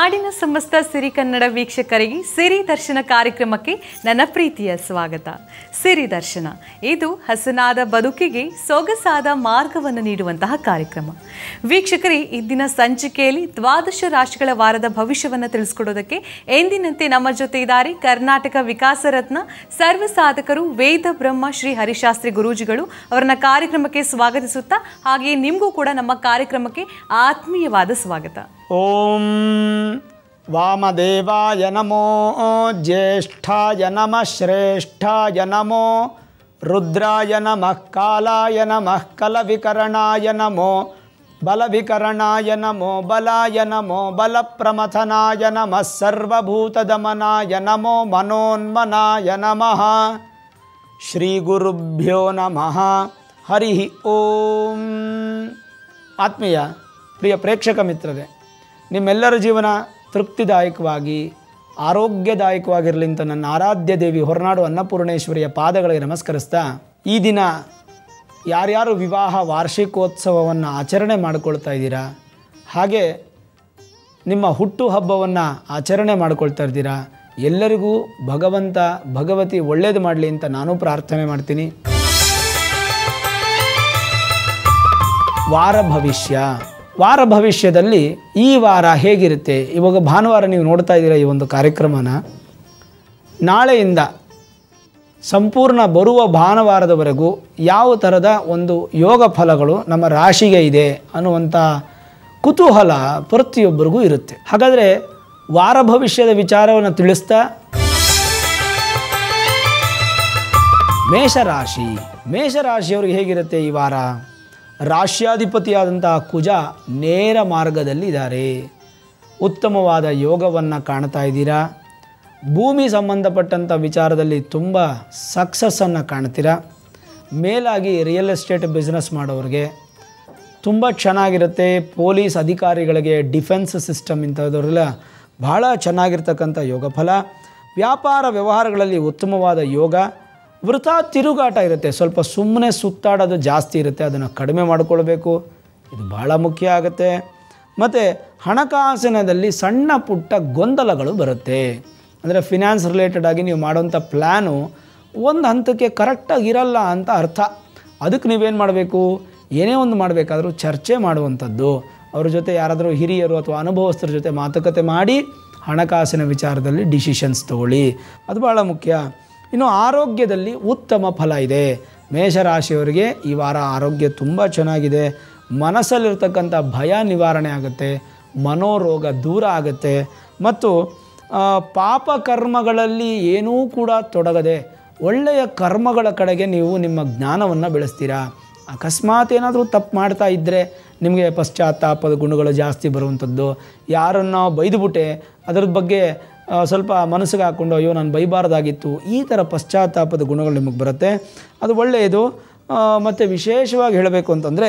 ನಾಡಿನ ಸಮಸ್ತ ಸಿರಿ ಕನ್ನಡ ವೀಕ್ಷಕರಿಗೆ ಸಿರಿ ದರ್ಶನ ಕಾರ್ಯಕ್ರಮಕ್ಕೆ ನನ್ನ ಪ್ರೀತಿಯ ಸ್ವಾಗತ ಸಿರಿ ದರ್ಶನ ಇದು ಹಸನಾದ ಬದುಕಿಗೆ ಸೊಗಸಾದ ಮಾರ್ಗವನ್ನು ನೀಡುವಂತಹ ಕಾರ್ಯಕ್ರಮ ವೀಕ್ಷಕರೇ ಇಂದಿನ ಸಂಚಿಕೆಯಲ್ಲಿ ದ್ವಾದಶ ರಾಶಿಗಳ ವಾರದ ಭವಿಷ್ಯವನ್ನು ತಿಳಿಸ್ಕೊಡೋದಕ್ಕೆ ಎಂದಿನಂತೆ ನಮ್ಮ ಜೊತೆ ಇದ್ದಾರೆ ಕರ್ನಾಟಕ ವಿಕಾಸ ರತ್ನ ಸರ್ವ ಸಾಧಕರು ವೇದ ಬ್ರಹ್ಮ ಶ್ರೀ ಹರಿಶಾಸ್ತ್ರಿ ಗುರೂಜಿಗಳು ಅವರನ್ನ ಕಾರ್ಯಕ್ರಮಕ್ಕೆ ಸ್ವಾಗತಿಸುತ್ತಾ ಹಾಗೆಯೇ ನಿಮಗೂ ಕೂಡ ನಮ್ಮ ಕಾರ್ಯಕ್ರಮಕ್ಕೆ ಆತ್ಮೀಯವಾದ ಸ್ವಾಗತ ಓಂ ವಾಮದೇವಾಯ ನಮೋ ಜ್ಯೇಷ್ಠಾಯ ನಮಃ ಶ್ರೇಷ್ಠಾಯ ನಮೋ ರುದ್ರಾಯ ನಮಃ ಕಾಲಾಯ ನಮಃ ಕಲವಿಕರಣಾಯ ನಮೋ ಬಲವಿಕರಣಾಯ ನಮೋ ಬಲಾಯ ನಮೋ ಬಲಪ್ರಮಥನಾಯ ನಮಃ ಸರ್ವಭೂತದಮನಾಯ ನಮೋ ಮನೋನ್ಮನಾಯ ನಮಃ ಶ್ರೀ ಗುರುಭ್ಯೋ ನಮಃ ಹರಿ ಓಂ ಆತ್ಮೀಯ ಪ್ರಿಯ ಪ್ರೇಕ್ಷಕ ಮಿತ್ರರೇ ನಿಮ್ಮೆಲ್ಲರ ಜೀವನ ತೃಪ್ತಿದಾಯಕವಾಗಿ ಆರೋಗ್ಯದಾಯಕವಾಗಿರಲಿ ಅಂತ ನನ್ನ ಆರಾಧ್ಯ ದೇವಿ ಹೊರನಾಡು ಅನ್ನಪೂರ್ಣೇಶ್ವರಿಯ ಪಾದಗಳಿಗೆ ನಮಸ್ಕರಿಸ್ತಾ ಈ ದಿನ ಯಾರ್ಯಾರು ವಿವಾಹ ವಾರ್ಷಿಕೋತ್ಸವವನ್ನು ಆಚರಣೆ ಮಾಡಿಕೊಳ್ತಾ ಇದ್ದೀರಾ ಹಾಗೆ ನಿಮ್ಮ ಹುಟ್ಟು ಹಬ್ಬವನ್ನು ಆಚರಣೆ ಮಾಡ್ಕೊಳ್ತಾ ಇದ್ದೀರಾ ಎಲ್ಲರಿಗೂ ಭಗವಂತ ಭಗವತಿ ಒಳ್ಳೇದು ಮಾಡಲಿ ಅಂತ ನಾನು ಪ್ರಾರ್ಥನೆ ಮಾಡ್ತೀನಿ ವಾರ ಭವಿಷ್ಯ ವಾರ ಭವಿಷ್ಯದಲ್ಲಿ ಈ ವಾರ ಹೇಗಿರುತ್ತೆ ಇವಾಗ ಭಾನುವಾರ ನೀವು ನೋಡ್ತಾ ಇದ್ದೀರಾ ಈ ಒಂದು ಕಾರ್ಯಕ್ರಮನ ನಾಳೆಯಿಂದ ಸಂಪೂರ್ಣ ಬರುವ ಭಾನುವಾರದವರೆಗೂ ಯಾವ ಥರದ ಒಂದು ಯೋಗ ಫಲಗಳು ನಮ್ಮ ರಾಶಿಗೆ ಇದೆ ಅನ್ನುವಂಥ ಕುತೂಹಲ ಪ್ರತಿಯೊಬ್ಬರಿಗೂ ಇರುತ್ತೆ ಹಾಗಾದರೆ ವಾರ ಭವಿಷ್ಯದ ವಿಚಾರವನ್ನು ತಿಳಿಸ್ತಾ ಮೇಷರಾಶಿ ಮೇಷರಾಶಿಯವ್ರಿಗೆ ಹೇಗಿರುತ್ತೆ ಈ ವಾರ ರಾಶ್ಯಾಧಿಪತಿಯಾದಂತಹ ಕುಜ ನೇರ ಮಾರ್ಗದಲ್ಲಿ ಇದ್ದಾರೆ ಉತ್ತಮವಾದ ಯೋಗವನ್ನು ಕಾಣ್ತಾ ಇದ್ದೀರಾ ಭೂಮಿ ಸಂಬಂಧಪಟ್ಟಂಥ ವಿಚಾರದಲ್ಲಿ ತುಂಬ ಸಕ್ಸಸ್ಸನ್ನು ಕಾಣ್ತೀರಾ ಮೇಲಾಗಿ ರಿಯಲ್ ಎಸ್ಟೇಟ್ ಬಿಸ್ನೆಸ್ ಮಾಡೋರಿಗೆ ತುಂಬ ಚೆನ್ನಾಗಿರುತ್ತೆ ಪೊಲೀಸ್ ಅಧಿಕಾರಿಗಳಿಗೆ ಡಿಫೆನ್ಸ್ ಸಿಸ್ಟಮ್ ಇಂಥದ್ದವರೆಲ್ಲ ಭಾಳ ಚೆನ್ನಾಗಿರ್ತಕ್ಕಂಥ ಯೋಗ ಫಲ ವ್ಯಾಪಾರ ವ್ಯವಹಾರಗಳಲ್ಲಿ ಉತ್ತಮವಾದ ಯೋಗ ವೃಥಾ ತಿರುಗಾಟ ಇರುತ್ತೆ ಸ್ವಲ್ಪ ಸುಮ್ಮನೆ ಸುತ್ತಾಡೋದು ಜಾಸ್ತಿ ಇರುತ್ತೆ ಅದನ್ನು ಕಡಿಮೆ ಮಾಡಿಕೊಳ್ಬೇಕು ಇದು ಭಾಳ ಮುಖ್ಯ ಆಗುತ್ತೆ ಮತ್ತು ಹಣಕಾಸಿನದಲ್ಲಿ ಸಣ್ಣ ಪುಟ್ಟ ಗೊಂದಲಗಳು ಬರುತ್ತೆ ಅಂದರೆ ಫಿನಾನ್ಸ್ ರಿಲೇಟೆಡ್ ಆಗಿ ನೀವು ಮಾಡೋಂಥ ಪ್ಲ್ಯಾನು ಒಂದು ಹಂತಕ್ಕೆ ಕರೆಕ್ಟಾಗಿ ಇರಲ್ಲ ಅಂತ ಅರ್ಥ ಅದಕ್ಕೆ ನೀವೇನು ಮಾಡಬೇಕು ಏನೇ ಒಂದು ಮಾಡಬೇಕಾದ್ರೂ ಚರ್ಚೆ ಮಾಡುವಂಥದ್ದು ಅವ್ರ ಜೊತೆ ಯಾರಾದರೂ ಹಿರಿಯರು ಅಥವಾ ಅನುಭವಸ್ಥರ ಜೊತೆ ಮಾತುಕತೆ ಮಾಡಿ ಹಣಕಾಸಿನ ವಿಚಾರದಲ್ಲಿ ಡಿಸಿಷನ್ಸ್ ತಗೊಳ್ಳಿ ಅದು ಭಾಳ ಮುಖ್ಯ ಇನ್ನು ಆರೋಗ್ಯದಲ್ಲಿ ಉತ್ತಮ ಫಲ ಇದೆ ಮೇಷರಾಶಿಯವರಿಗೆ ಈ ವಾರ ಆರೋಗ್ಯ ತುಂಬ ಚೆನ್ನಾಗಿದೆ ಮನಸ್ಸಲ್ಲಿರ್ತಕ್ಕಂಥ ಭಯ ನಿವಾರಣೆ ಆಗುತ್ತೆ ಮನೋರೋಗ ದೂರ ಆಗುತ್ತೆ ಮತ್ತು ಆ, ಪಾಪ ಕರ್ಮಗಳಲ್ಲಿ ಏನೂ ಕೂಡ ತೊಡಗದೆ ಒಳ್ಳೆಯ ಕರ್ಮಗಳ ಕಡೆಗೆ ನೀವು ನಿಮ್ಮ ಜ್ಞಾನವನ್ನು ಬೆಳೆಸ್ತೀರಾ ಅಕಸ್ಮಾತ್ ಏನಾದರೂ ತಪ್ಪು ಮಾಡ್ತಾ ಇದ್ದರೆ ನಿಮಗೆ ಪಶ್ಚಾತ್ತಾಪದ ಗುಣಗಳು ಜಾಸ್ತಿ ಬರುವಂಥದ್ದು ಯಾರನ್ನು ಬೈದುಬಿಟ್ಟೆ ಅದ್ರ ಬಗ್ಗೆ ಆ, ಸ್ವಲ್ಪ ಮನಸ್ಸಿಗೆ ಹಾಕ್ಕೊಂಡು ಅಯ್ಯೋ ನಾನು ಬೈಬಾರ್ದಾಗಿತ್ತು ಈ ಥರ ಪಶ್ಚಾತ್ತಾಪದ ಗುಣಗಳು ನಿಮಗೆ ಬರುತ್ತೆ ಅದು ಒಳ್ಳೆಯದು ಮತ್ತು ವಿಶೇಷವಾಗಿ ಹೇಳಬೇಕು ಅಂತಂದರೆ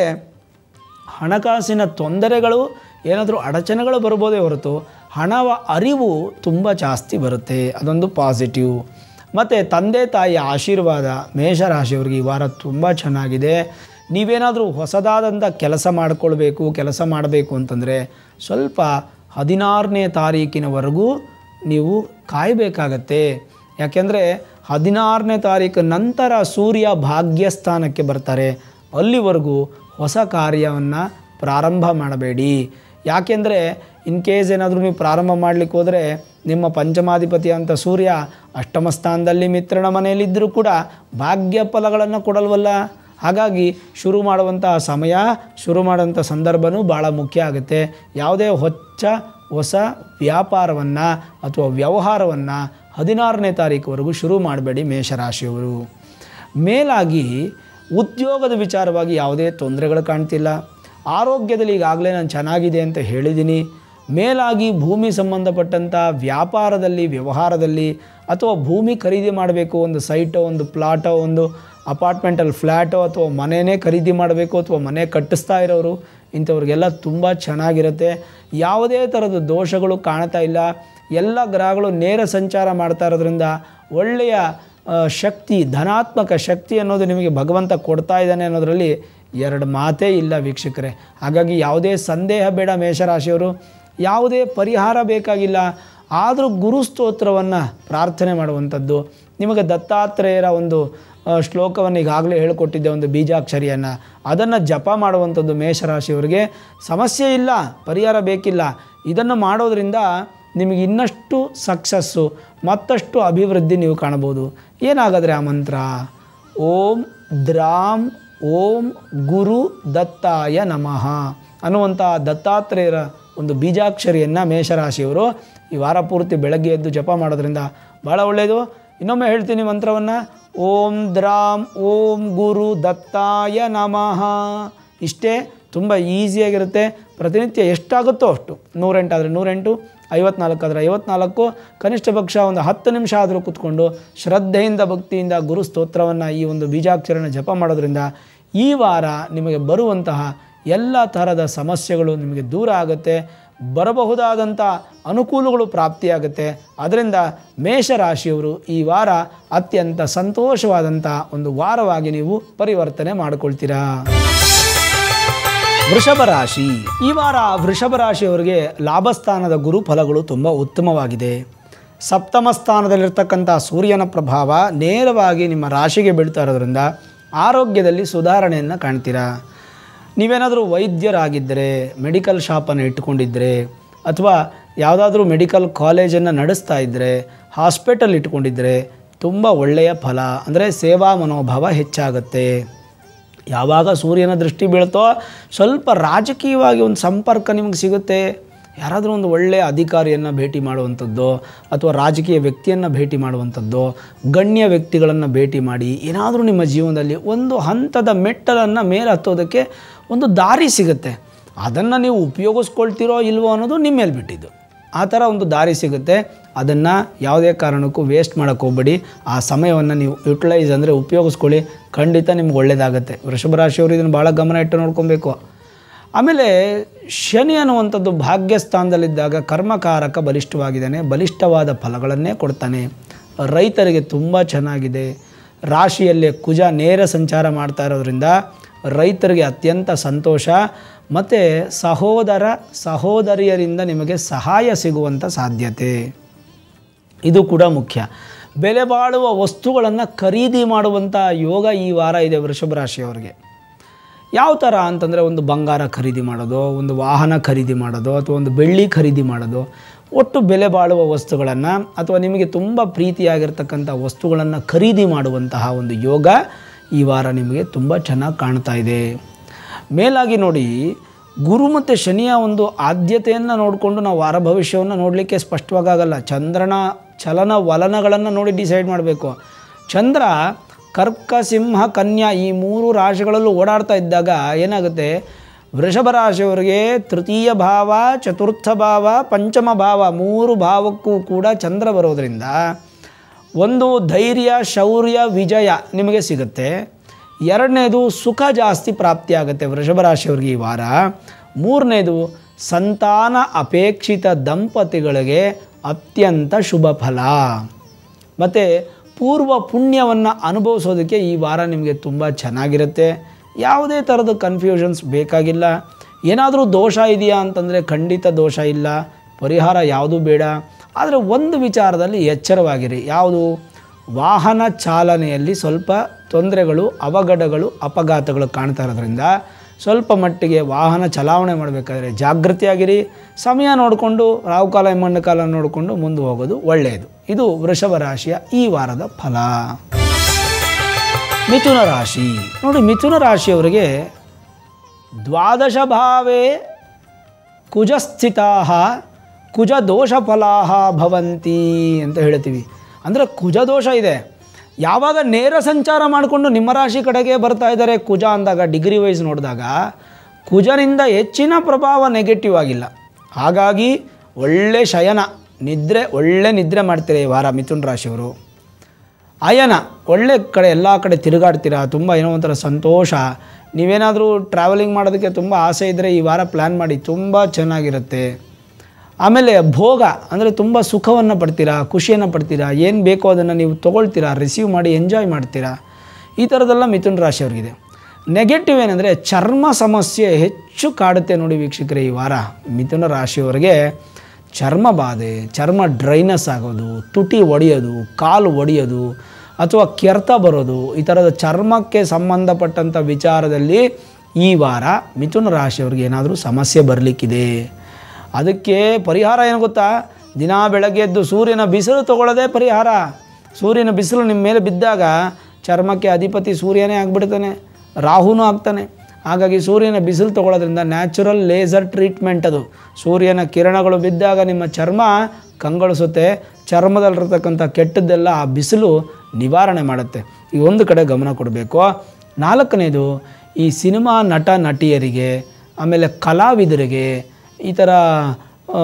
ಹಣಕಾಸಿನ ತೊಂದರೆಗಳು ಏನಾದರೂ ಅಡಚಣೆಗಳು ಬರ್ಬೋದೇ ಹೊರತು ಹಣವ ಅರಿವು ತುಂಬ ಜಾಸ್ತಿ ಬರುತ್ತೆ ಅದೊಂದು ಪಾಸಿಟಿವ್ ಮತ್ತು ತಂದೆ ತಾಯಿಯ ಆಶೀರ್ವಾದ ಮೇಷರಾಶಿಯವರಿಗೆ ಈ ವಾರ ತುಂಬ ಚೆನ್ನಾಗಿದೆ ನೀವೇನಾದರೂ ಹೊಸದಾದಂಥ ಕೆಲಸ ಮಾಡಿಕೊಳ್ಬೇಕು ಕೆಲಸ ಮಾಡಬೇಕು ಅಂತಂದರೆ ಸ್ವಲ್ಪ ಹದಿನಾರನೇ ತಾರೀಕಿನವರೆಗೂ ನೀವು ಕಾಯಬೇಕಾಗತ್ತೆ ಯಾಕೆಂದರೆ ಹದಿನಾರನೇ ತಾರೀಕು ನಂತರ ಸೂರ್ಯ ಭಾಗ್ಯಸ್ಥಾನಕ್ಕೆ ಬರ್ತಾರೆ ಅಲ್ಲಿವರೆಗೂ ಹೊಸ ಕಾರ್ಯವನ್ನು ಪ್ರಾರಂಭ ಮಾಡಬೇಡಿ ಯಾಕೆಂದರೆ ಇನ್ ಕೇಸ್ ಏನಾದರೂ ನೀವು ಪ್ರಾರಂಭ ಮಾಡಲಿಕ್ಕೆ ಹೋದರೆ ನಿಮ್ಮ ಪಂಚಮಾಧಿಪತಿ ಅಂತ ಸೂರ್ಯ ಅಷ್ಟಮ ಸ್ಥಾನದಲ್ಲಿ ಮಿತ್ರನ ಮನೆಯಲ್ಲಿದ್ದರೂ ಕೂಡ ಭಾಗ್ಯ ಫಲಗಳನ್ನು ಕೊಡಲ್ವಲ್ಲ ಹಾಗಾಗಿ ಶುರು ಮಾಡುವಂಥ ಸಮಯ ಶುರು ಮಾಡುವಂಥ ಸಂದರ್ಭನೂ ಭಾಳ ಮುಖ್ಯ ಆಗುತ್ತೆ ಯಾವುದೇ ಹೊಚ್ಚ ಹೊಸ ವ್ಯಾಪಾರವನ್ನು ಅಥವಾ ವ್ಯವಹಾರವನ್ನು ಹದಿನಾರನೇ ತಾರೀಕುವರೆಗೂ ಶುರು ಮಾಡಬೇಡಿ ಮೇಷರಾಶಿಯವರು ಮೇಲಾಗಿ ಉದ್ಯೋಗದ ವಿಚಾರವಾಗಿ ಯಾವುದೇ ತೊಂದರೆಗಳು ಕಾಣ್ತಿಲ್ಲ ಆರೋಗ್ಯದಲ್ಲಿ ಈಗಾಗಲೇ ನಾನು ಚೆನ್ನಾಗಿದೆ ಅಂತ ಹೇಳಿದ್ದೀನಿ ಮೇಲಾಗಿ ಭೂಮಿ ಸಂಬಂಧಪಟ್ಟಂಥ ವ್ಯಾಪಾರದಲ್ಲಿ ವ್ಯವಹಾರದಲ್ಲಿ ಅಥವಾ ಭೂಮಿ ಖರೀದಿ ಮಾಡಬೇಕು ಒಂದು ಸೈಟೋ ಒಂದು ಪ್ಲಾಟೋ ಒಂದು ಅಪಾರ್ಟ್ಮೆಂಟಲ್ಲಿ ಫ್ಲ್ಯಾಟೋ ಅಥವಾ ಮನೆಯೇ ಖರೀದಿ ಮಾಡಬೇಕು ಅಥವಾ ಮನೆ ಕಟ್ಟಿಸ್ತಾ ಇರೋರು ಇಂಥವ್ರಿಗೆಲ್ಲ ತುಂಬ ಚೆನ್ನಾಗಿರುತ್ತೆ ಯಾವುದೇ ಥರದ ದೋಷಗಳು ಕಾಣ್ತಾ ಇಲ್ಲ ಎಲ್ಲ ಗ್ರಹಗಳು ನೇರ ಸಂಚಾರ ಮಾಡ್ತಾ ಇರೋದ್ರಿಂದ ಒಳ್ಳೆಯ ಆ, ಶಕ್ತಿ ಧನಾತ್ಮಕ ಶಕ್ತಿ ಅನ್ನೋದು ನಿಮಗೆ ಭಗವಂತ ಕೊಡ್ತಾ ಇದ್ದಾನೆ ಅನ್ನೋದರಲ್ಲಿ ಎರಡು ಮಾತೇ ಇಲ್ಲ ವೀಕ್ಷಕರೇ ಹಾಗಾಗಿ ಯಾವುದೇ ಸಂದೇಹ ಬೇಡ ಮೇಷರಾಶಿಯವರು ಯಾವುದೇ ಪರಿಹಾರ ಬೇಕಾಗಿಲ್ಲ ಆದರೂ ಗುರು ಸ್ತೋತ್ರವನ್ನು ಪ್ರಾರ್ಥನೆ ಮಾಡುವಂಥದ್ದು ನಿಮಗೆ ದತ್ತಾತ್ರೇಯರ ಒಂದು ಆ, ಶ್ಲೋಕವನ್ನು ಈಗಾಗಲೇ ಹೇಳಿಕೊಟ್ಟಿದ್ದೆ ಒಂದು ಬೀಜಾಕ್ಷರಿಯನ್ನು ಅದನ್ನು ಜಪ ಮಾಡುವಂಥದ್ದು ಮೇಷರಾಶಿಯವರಿಗೆ ಸಮಸ್ಯೆ ಇಲ್ಲ ಪರಿಹಾರ ಬೇಕಿಲ್ಲ ಇದನ್ನು ಮಾಡೋದ್ರಿಂದ ನಿಮಗೆ ಇನ್ನಷ್ಟು ಸಕ್ಸಸ್ಸು ಮತ್ತಷ್ಟು ಅಭಿವೃದ್ಧಿ ನೀವು ಕಾಣಬಹುದು ಏನಾಗಾದರೆ ಆ ಮಂತ್ರ ಓಂ ದ್ರಾಂ ಓಂ ಗುರು ದತ್ತಾಯ ನಮಃ ಅನ್ನುವಂಥ ದತ್ತಾತ್ರೇಯರ ಒಂದು ಬೀಜಾಕ್ಷರಿಯನ್ನು ಮೇಷರಾಶಿಯವರು ಈ ವಾರ ಪೂರ್ತಿ ಬೆಳಗ್ಗೆ ಎದ್ದು ಜಪ ಮಾಡೋದ್ರಿಂದ ಭಾಳ ಒಳ್ಳೆಯದು ಇನ್ನೊಮ್ಮೆ ಹೇಳ್ತೀನಿ ಮಂತ್ರವನ್ನು ಓಂ ದ್ರಾಂ ಓಂ ಗುರು ದತ್ತಾಯ ನಮಃ ಇಷ್ಟೇ ತುಂಬ ಈಸಿಯಾಗಿರುತ್ತೆ ಪ್ರತಿನಿತ್ಯ ಎಷ್ಟಾಗುತ್ತೋ ಅಷ್ಟು ನೂರೆಂಟಾದರೆ ನೂರೆಂಟು ಐವತ್ನಾಲ್ಕು ಆದರೆ ಐವತ್ನಾಲ್ಕು ಕನಿಷ್ಠ ಪಕ್ಷ ಒಂದು ಹತ್ತು ನಿಮಿಷ ಆದರೂ ಕೂತ್ಕೊಂಡು ಶ್ರದ್ಧೆಯಿಂದ ಭಕ್ತಿಯಿಂದ ಗುರು ಸ್ತೋತ್ರವನ್ನು ಈ ಒಂದು ಬೀಜಾಕ್ಷರನ ಜಪ ಮಾಡೋದ್ರಿಂದ ಈ ವಾರ ನಿಮಗೆ ಬರುವಂತಹ ಎಲ್ಲ ತರಹದ ಸಮಸ್ಯೆಗಳು ನಿಮಗೆ ದೂರ ಆಗುತ್ತೆ ಬರಬಹುದಾದಂಥ ಅನುಕೂಲಗಳು ಪ್ರಾಪ್ತಿಯಾಗುತ್ತೆ ಅದರಿಂದ ಮೇಷರಾಶಿಯವರು ಈ ವಾರ ಅತ್ಯಂತ ಸಂತೋಷವಾದಂಥ ಒಂದು ವಾರವಾಗಿ ನೀವು ಪರಿವರ್ತನೆ ಮಾಡಿಕೊಳ್ತೀರಾ ವೃಷಭ ರಾಶಿ ಈ ವಾರ ವೃಷಭ ರಾಶಿಯವರಿಗೆ ಲಾಭಸ್ಥಾನದ ಗುರು ಫಲಗಳು ತುಂಬ ಉತ್ತಮವಾಗಿದೆ ಸಪ್ತಮ ಸ್ಥಾನದಲ್ಲಿರ್ತಕ್ಕಂಥ ಸೂರ್ಯನ ಪ್ರಭಾವ ನೇರವಾಗಿ ನಿಮ್ಮ ರಾಶಿಗೆ ಬೀಳ್ತಾ ಇರೋದ್ರಿಂದ ಆರೋಗ್ಯದಲ್ಲಿ ಸುಧಾರಣೆಯನ್ನು ಕಾಣ್ತೀರಾ ನೀವೇನಾದರೂ ವೈದ್ಯರಾಗಿದ್ದರೆ ಮೆಡಿಕಲ್ ಶಾಪನ್ನು ಇಟ್ಕೊಂಡಿದ್ದರೆ ಅಥವಾ ಯಾವುದಾದ್ರೂ ಮೆಡಿಕಲ್ ಕಾಲೇಜನ್ನು ನಡೆಸ್ತಾ ಇದ್ದರೆ ಹಾಸ್ಪಿಟಲ್ ಇಟ್ಕೊಂಡಿದ್ದರೆ ತುಂಬ ಒಳ್ಳೆಯ ಫಲ ಅಂದರೆ ಸೇವಾ ಮನೋಭಾವ ಹೆಚ್ಚಾಗುತ್ತೆ ಯಾವಾಗ ಸೂರ್ಯನ ದೃಷ್ಟಿ ಬೀಳ್ತೋ ಸ್ವಲ್ಪ ರಾಜಕೀಯವಾಗಿ ಒಂದು ಸಂಪರ್ಕ ನಿಮಗೆ ಸಿಗುತ್ತೆ ಯಾರಾದರೂ ಒಂದು ಒಳ್ಳೆಯ ಅಧಿಕಾರಿಯನ್ನು ಭೇಟಿ ಮಾಡುವಂಥದ್ದು ಅಥವಾ ರಾಜಕೀಯ ವ್ಯಕ್ತಿಯನ್ನು ಭೇಟಿ ಮಾಡುವಂಥದ್ದು ಗಣ್ಯ ವ್ಯಕ್ತಿಗಳನ್ನು ಭೇಟಿ ಮಾಡಿ ಏನಾದರೂ ನಿಮ್ಮ ಜೀವನದಲ್ಲಿ ಒಂದು ಹಂತದ ಮೆಟ್ಟಲನ್ನು ಮೇಲೆ ಹತ್ತೋದಕ್ಕೆ ಒಂದು ದಾರಿ ಸಿಗುತ್ತೆ ಅದನ್ನು ನೀವು ಉಪಯೋಗಿಸ್ಕೊಳ್ತೀರೋ ಇಲ್ವೋ ಅನ್ನೋದು ನಿಮ್ಮ ಮೇಲೆ ಬಿಟ್ಟಿದ್ದು ಆ ಥರ ಒಂದು ದಾರಿ ಸಿಗುತ್ತೆ ಅದನ್ನು ಯಾವುದೇ ಕಾರಣಕ್ಕೂ ವೇಸ್ಟ್ ಮಾಡೋಕ್ಕೆ ಹೋಗ್ಬೇಡಿ ಆ ಸಮಯವನ್ನು ನೀವು ಯುಟಿಲೈಸ್ ಅಂದರೆ ಉಪಯೋಗಿಸ್ಕೊಳ್ಳಿ ಖಂಡಿತ ನಿಮ್ಗೆ ಒಳ್ಳೆಯದಾಗುತ್ತೆ ವೃಷಭ ರಾಶಿಯವರು ಇದನ್ನು ಭಾಳ ಗಮನ ಇಟ್ಟು ನೋಡ್ಕೊಬೇಕು ಆಮೇಲೆ ಶನಿ ಅನ್ನುವಂಥದ್ದು ಭಾಗ್ಯಸ್ಥಾನದಲ್ಲಿದ್ದಾಗ ಕರ್ಮಕಾರಕ ಬಲಿಷ್ಠವಾಗಿದ್ದಾನೆ ಬಲಿಷ್ಠವಾದ ಫಲಗಳನ್ನೇ ಕೊಡ್ತಾನೆ ರೈತರಿಗೆ ತುಂಬ ಚೆನ್ನಾಗಿದೆ ರಾಶಿಯಲ್ಲೇ ಕುಜ ನೇರ ಸಂಚಾರ ಮಾಡ್ತಾ ಇರೋದ್ರಿಂದ ರೈತರಿಗೆ ಅತ್ಯಂತ ಸಂತೋಷ ಮತ್ತು ಸಹೋದರ ಸಹೋದರಿಯರಿಂದ ನಿಮಗೆ ಸಹಾಯ ಸಿಗುವಂಥ ಸಾಧ್ಯತೆ ಇದು ಕೂಡ ಮುಖ್ಯ ಬೆಲೆ ಬಾಳುವ ವಸ್ತುಗಳನ್ನು ಖರೀದಿ ಮಾಡುವಂಥ ಯೋಗ ಈ ವಾರ ಇದೆ ವೃಷಭ ರಾಶಿಯವರಿಗೆ ಯಾವ ಥರ ಅಂತಂದರೆ ಒಂದು ಬಂಗಾರ ಖರೀದಿ ಮಾಡೋದು ಒಂದು ವಾಹನ ಖರೀದಿ ಮಾಡೋದು ಅಥವಾ ಒಂದು ಬೆಳ್ಳಿ ಖರೀದಿ ಮಾಡೋದು ಒಟ್ಟು ಬೆಲೆ ಬಾಳುವ ವಸ್ತುಗಳನ್ನು ಅಥವಾ ನಿಮಗೆ ತುಂಬ ಪ್ರೀತಿಯಾಗಿರ್ತಕ್ಕಂಥ ವಸ್ತುಗಳನ್ನು ಖರೀದಿ ಮಾಡುವಂತಹ ಒಂದು ಯೋಗ ಈ ವಾರ ನಿಮಗೆ ತುಂಬ ಚೆನ್ನಾಗಿ ಕಾಣ್ತಾ ಇದೆ ಮೇಲಾಗಿ ನೋಡಿ ಗುರು ಮತ್ತು ಶನಿಯ ಒಂದು ಆದ್ಯತೆಯನ್ನು ನೋಡಿಕೊಂಡು ನಾವು ವಾರ ಭವಿಷ್ಯವನ್ನು ನೋಡಲಿಕ್ಕೆ ಸ್ಪಷ್ಟವಾಗಲ್ಲ ಚಂದ್ರನ ಚಲನ ವಲನಗಳನ್ನು ನೋಡಿ ಡಿಸೈಡ್ ಮಾಡಬೇಕು ಚಂದ್ರ ಕರ್ಕ ಸಿಂಹ ಕನ್ಯಾ ಈ ಮೂರು ರಾಶಿಗಳಲ್ಲೂ ಓಡಾಡ್ತಾ ಇದ್ದಾಗ ಏನಾಗುತ್ತೆ ವೃಷಭ ರಾಶಿಯವರಿಗೆ ತೃತೀಯ ಭಾವ ಚತುರ್ಥ ಭಾವ ಪಂಚಮ ಭಾವ ಮೂರು ಭಾವಕ್ಕೂ ಕೂಡ ಚಂದ್ರ ಬರೋದರಿಂದ ಒಂದು ಧೈರ್ಯ ಶೌರ್ಯ ವಿಜಯ ನಿಮಗೆ ಸಿಗುತ್ತೆ ಎರಡನೇದು ಸುಖ ಜಾಸ್ತಿ ಪ್ರಾಪ್ತಿಯಾಗುತ್ತೆ ವೃಷಭ ರಾಶಿಯವರಿಗೆ ಈ ವಾರ ಮೂರನೇದು ಸಂತಾನ ಅಪೇಕ್ಷಿತ ದಂಪತಿಗಳಿಗೆ ಅತ್ಯಂತ ಶುಭ ಫಲ ಮತ್ತು ಪೂರ್ವ ಪುಣ್ಯವನ್ನು ಅನುಭವಿಸೋದಕ್ಕೆ ಈ ವಾರ ನಿಮಗೆ ತುಂಬ ಚೆನ್ನಾಗಿರುತ್ತೆ ಯಾವುದೇ ಥರದ ಕನ್ಫ್ಯೂಷನ್ಸ್ ಬೇಕಾಗಿಲ್ಲ ಏನಾದರೂ ದೋಷ ಇದೆಯಾ ಅಂತಂದರೆ ಖಂಡಿತ ದೋಷ ಇಲ್ಲ ಪರಿಹಾರ ಯಾವುದೂ ಬೇಡ ಆದರೆ ಒಂದು ವಿಚಾರದಲ್ಲಿ ಎಚ್ಚರವಾಗಿರಿ ಯಾವುದು ವಾಹನ ಚಾಲನೆಯಲ್ಲಿ ಸ್ವಲ್ಪ ತೊಂದರೆಗಳು ಅವಘಡಗಳು ಅಪಘಾತಗಳು ಕಾಣ್ತಾ ಇರೋದ್ರಿಂದ ಸ್ವಲ್ಪ ಮಟ್ಟಿಗೆ ವಾಹನ ಚಲಾವಣೆ ಮಾಡಬೇಕಾದ್ರೆ ಜಾಗೃತಿಯಾಗಿರಿ ಸಮಯ ನೋಡಿಕೊಂಡು ರಾಹುಕಾಲ ಮಣ್ಣು ಕಾಲ ನೋಡಿಕೊಂಡು ಮುಂದೆ ಹೋಗೋದು ಒಳ್ಳೆಯದು ಇದು ವೃಷಭ ರಾಶಿಯ ಈ ವಾರದ ಫಲ ಮಿಥುನ ರಾಶಿ ನೋಡಿ ಮಿಥುನ ರಾಶಿಯವರಿಗೆ ದ್ವಾದಶ ಭಾವೇ ಕುಜಸ್ಥಿತಾ ಕುಜ ದೋಷ ಫಲಾಹ ಭವಂತಿ ಅಂತ ಹೇಳ್ತೀವಿ ಅಂದರೆ ಕುಜ ದೋಷ ಇದೆ ಯಾವಾಗ ನೇರ ಸಂಚಾರ ಮಾಡಿಕೊಂಡು ನಿಮ್ಮ ರಾಶಿ ಕಡೆಗೆ ಬರ್ತಾ ಇದ್ದಾರೆ ಕುಜ ಅಂದಾಗ ಡಿಗ್ರಿ ವೈಸ್ ನೋಡಿದಾಗ ಕುಜನಿಂದ ಹೆಚ್ಚಿನ ಪ್ರಭಾವ ನೆಗೆಟಿವ್ ಆಗಿಲ್ಲ ಹಾಗಾಗಿ ಒಳ್ಳೆ ಶಯನ ನಿದ್ರೆ ಒಳ್ಳೆ ನಿದ್ರೆ ಮಾಡ್ತೀರಾ ಈ ವಾರ ಮಿಥುನ್ ರಾಶಿಯವರು ಅಯನ ಒಳ್ಳೆ ಕಡೆ ಎಲ್ಲ ಕಡೆ ತಿರುಗಾಡ್ತೀರಾ ತುಂಬ ಏನೋ ಒಂಥರ ಸಂತೋಷ ನೀವೇನಾದರೂ ಟ್ರಾವೆಲಿಂಗ್ ಮಾಡೋದಕ್ಕೆ ತುಂಬ ಆಸೆ ಇದ್ದರೆ ಈ ವಾರ ಪ್ಲ್ಯಾನ್ ಮಾಡಿ ತುಂಬ ಚೆನ್ನಾಗಿರುತ್ತೆ ಆಮೇಲೆ ಭೋಗ ಅಂದರೆ ತುಂಬ ಸುಖವನ್ನು ಪಡ್ತೀರಾ ಖುಷಿಯನ್ನು ಪಡ್ತೀರಾ ಏನು ಬೇಕೋ ಅದನ್ನು ನೀವು ತೊಗೊಳ್ತೀರಾ ರಿಸೀವ್ ಮಾಡಿ ಎಂಜಾಯ್ ಮಾಡ್ತೀರಾ ಈ ಥರದ್ದೆಲ್ಲ ಮಿಥುನ್ ರಾಶಿಯವ್ರಿಗಿದೆ ನೆಗೆಟಿವ್ ಏನಂದರೆ ಚರ್ಮ ಸಮಸ್ಯೆ ಹೆಚ್ಚು ಕಾಡುತ್ತೆ ನೋಡಿ ವೀಕ್ಷಕರೇ ಈ ವಾರ ಮಿಥುನ ರಾಶಿಯವರಿಗೆ ಚರ್ಮ ಬಾಧೆ ಚರ್ಮ ಡ್ರೈನೆಸ್ ಆಗೋದು ತುಟಿ ಒಡೆಯೋದು ಕಾಲು ಒಡೆಯೋದು ಅಥವಾ ಕೆರೆತ ಬರೋದು ಈ ಥರದ ಚರ್ಮಕ್ಕೆ ಸಂಬಂಧಪಟ್ಟಂಥ ವಿಚಾರದಲ್ಲಿ ಈ ವಾರ ಮಿಥುನ ರಾಶಿಯವ್ರಿಗೆ ಏನಾದರೂ ಸಮಸ್ಯೆ ಬರಲಿಕ್ಕಿದೆ ಅದಕ್ಕೆ ಪರಿಹಾರ ಏನು ಗೊತ್ತಾ ದಿನ ಬೆಳಗ್ಗೆ ಎದ್ದು ಸೂರ್ಯನ ಬಿಸಿಲು ತಗೊಳ್ಳೋದೇ ಪರಿಹಾರ ಸೂರ್ಯನ ಬಿಸಿಲು ನಿಮ್ಮ ಮೇಲೆ ಬಿದ್ದಾಗ ಚರ್ಮಕ್ಕೆ ಅಧಿಪತಿ ಸೂರ್ಯನೇ ಆಗಿಬಿಡ್ತಾನೆ ರಾಹುನೂ ಆಗ್ತಾನೆ ಹಾಗಾಗಿ ಸೂರ್ಯನ ಬಿಸಿಲು ತಗೊಳ್ಳೋದ್ರಿಂದ ನ್ಯಾಚುರಲ್ ಲೇಸರ್ ಟ್ರೀಟ್ಮೆಂಟ್ ಅದು ಸೂರ್ಯನ ಕಿರಣಗಳು ಬಿದ್ದಾಗ ನಿಮ್ಮ ಚರ್ಮ ಕಂಗೊಳಿಸುತ್ತೆ ಚರ್ಮದಲ್ಲಿರ್ತಕ್ಕಂಥ ಕೆಟ್ಟದ್ದೆಲ್ಲ ಆ ಬಿಸಿಲು ನಿವಾರಣೆ ಮಾಡುತ್ತೆ ಈ ಒಂದು ಕಡೆ ಗಮನ ಕೊಡಬೇಕು ನಾಲ್ಕನೇದು ಈ ಸಿನಿಮಾ ನಟ ನಟಿಯರಿಗೆ ಆಮೇಲೆ ಕಲಾವಿದರಿಗೆ ಈ ಥರ ಆ,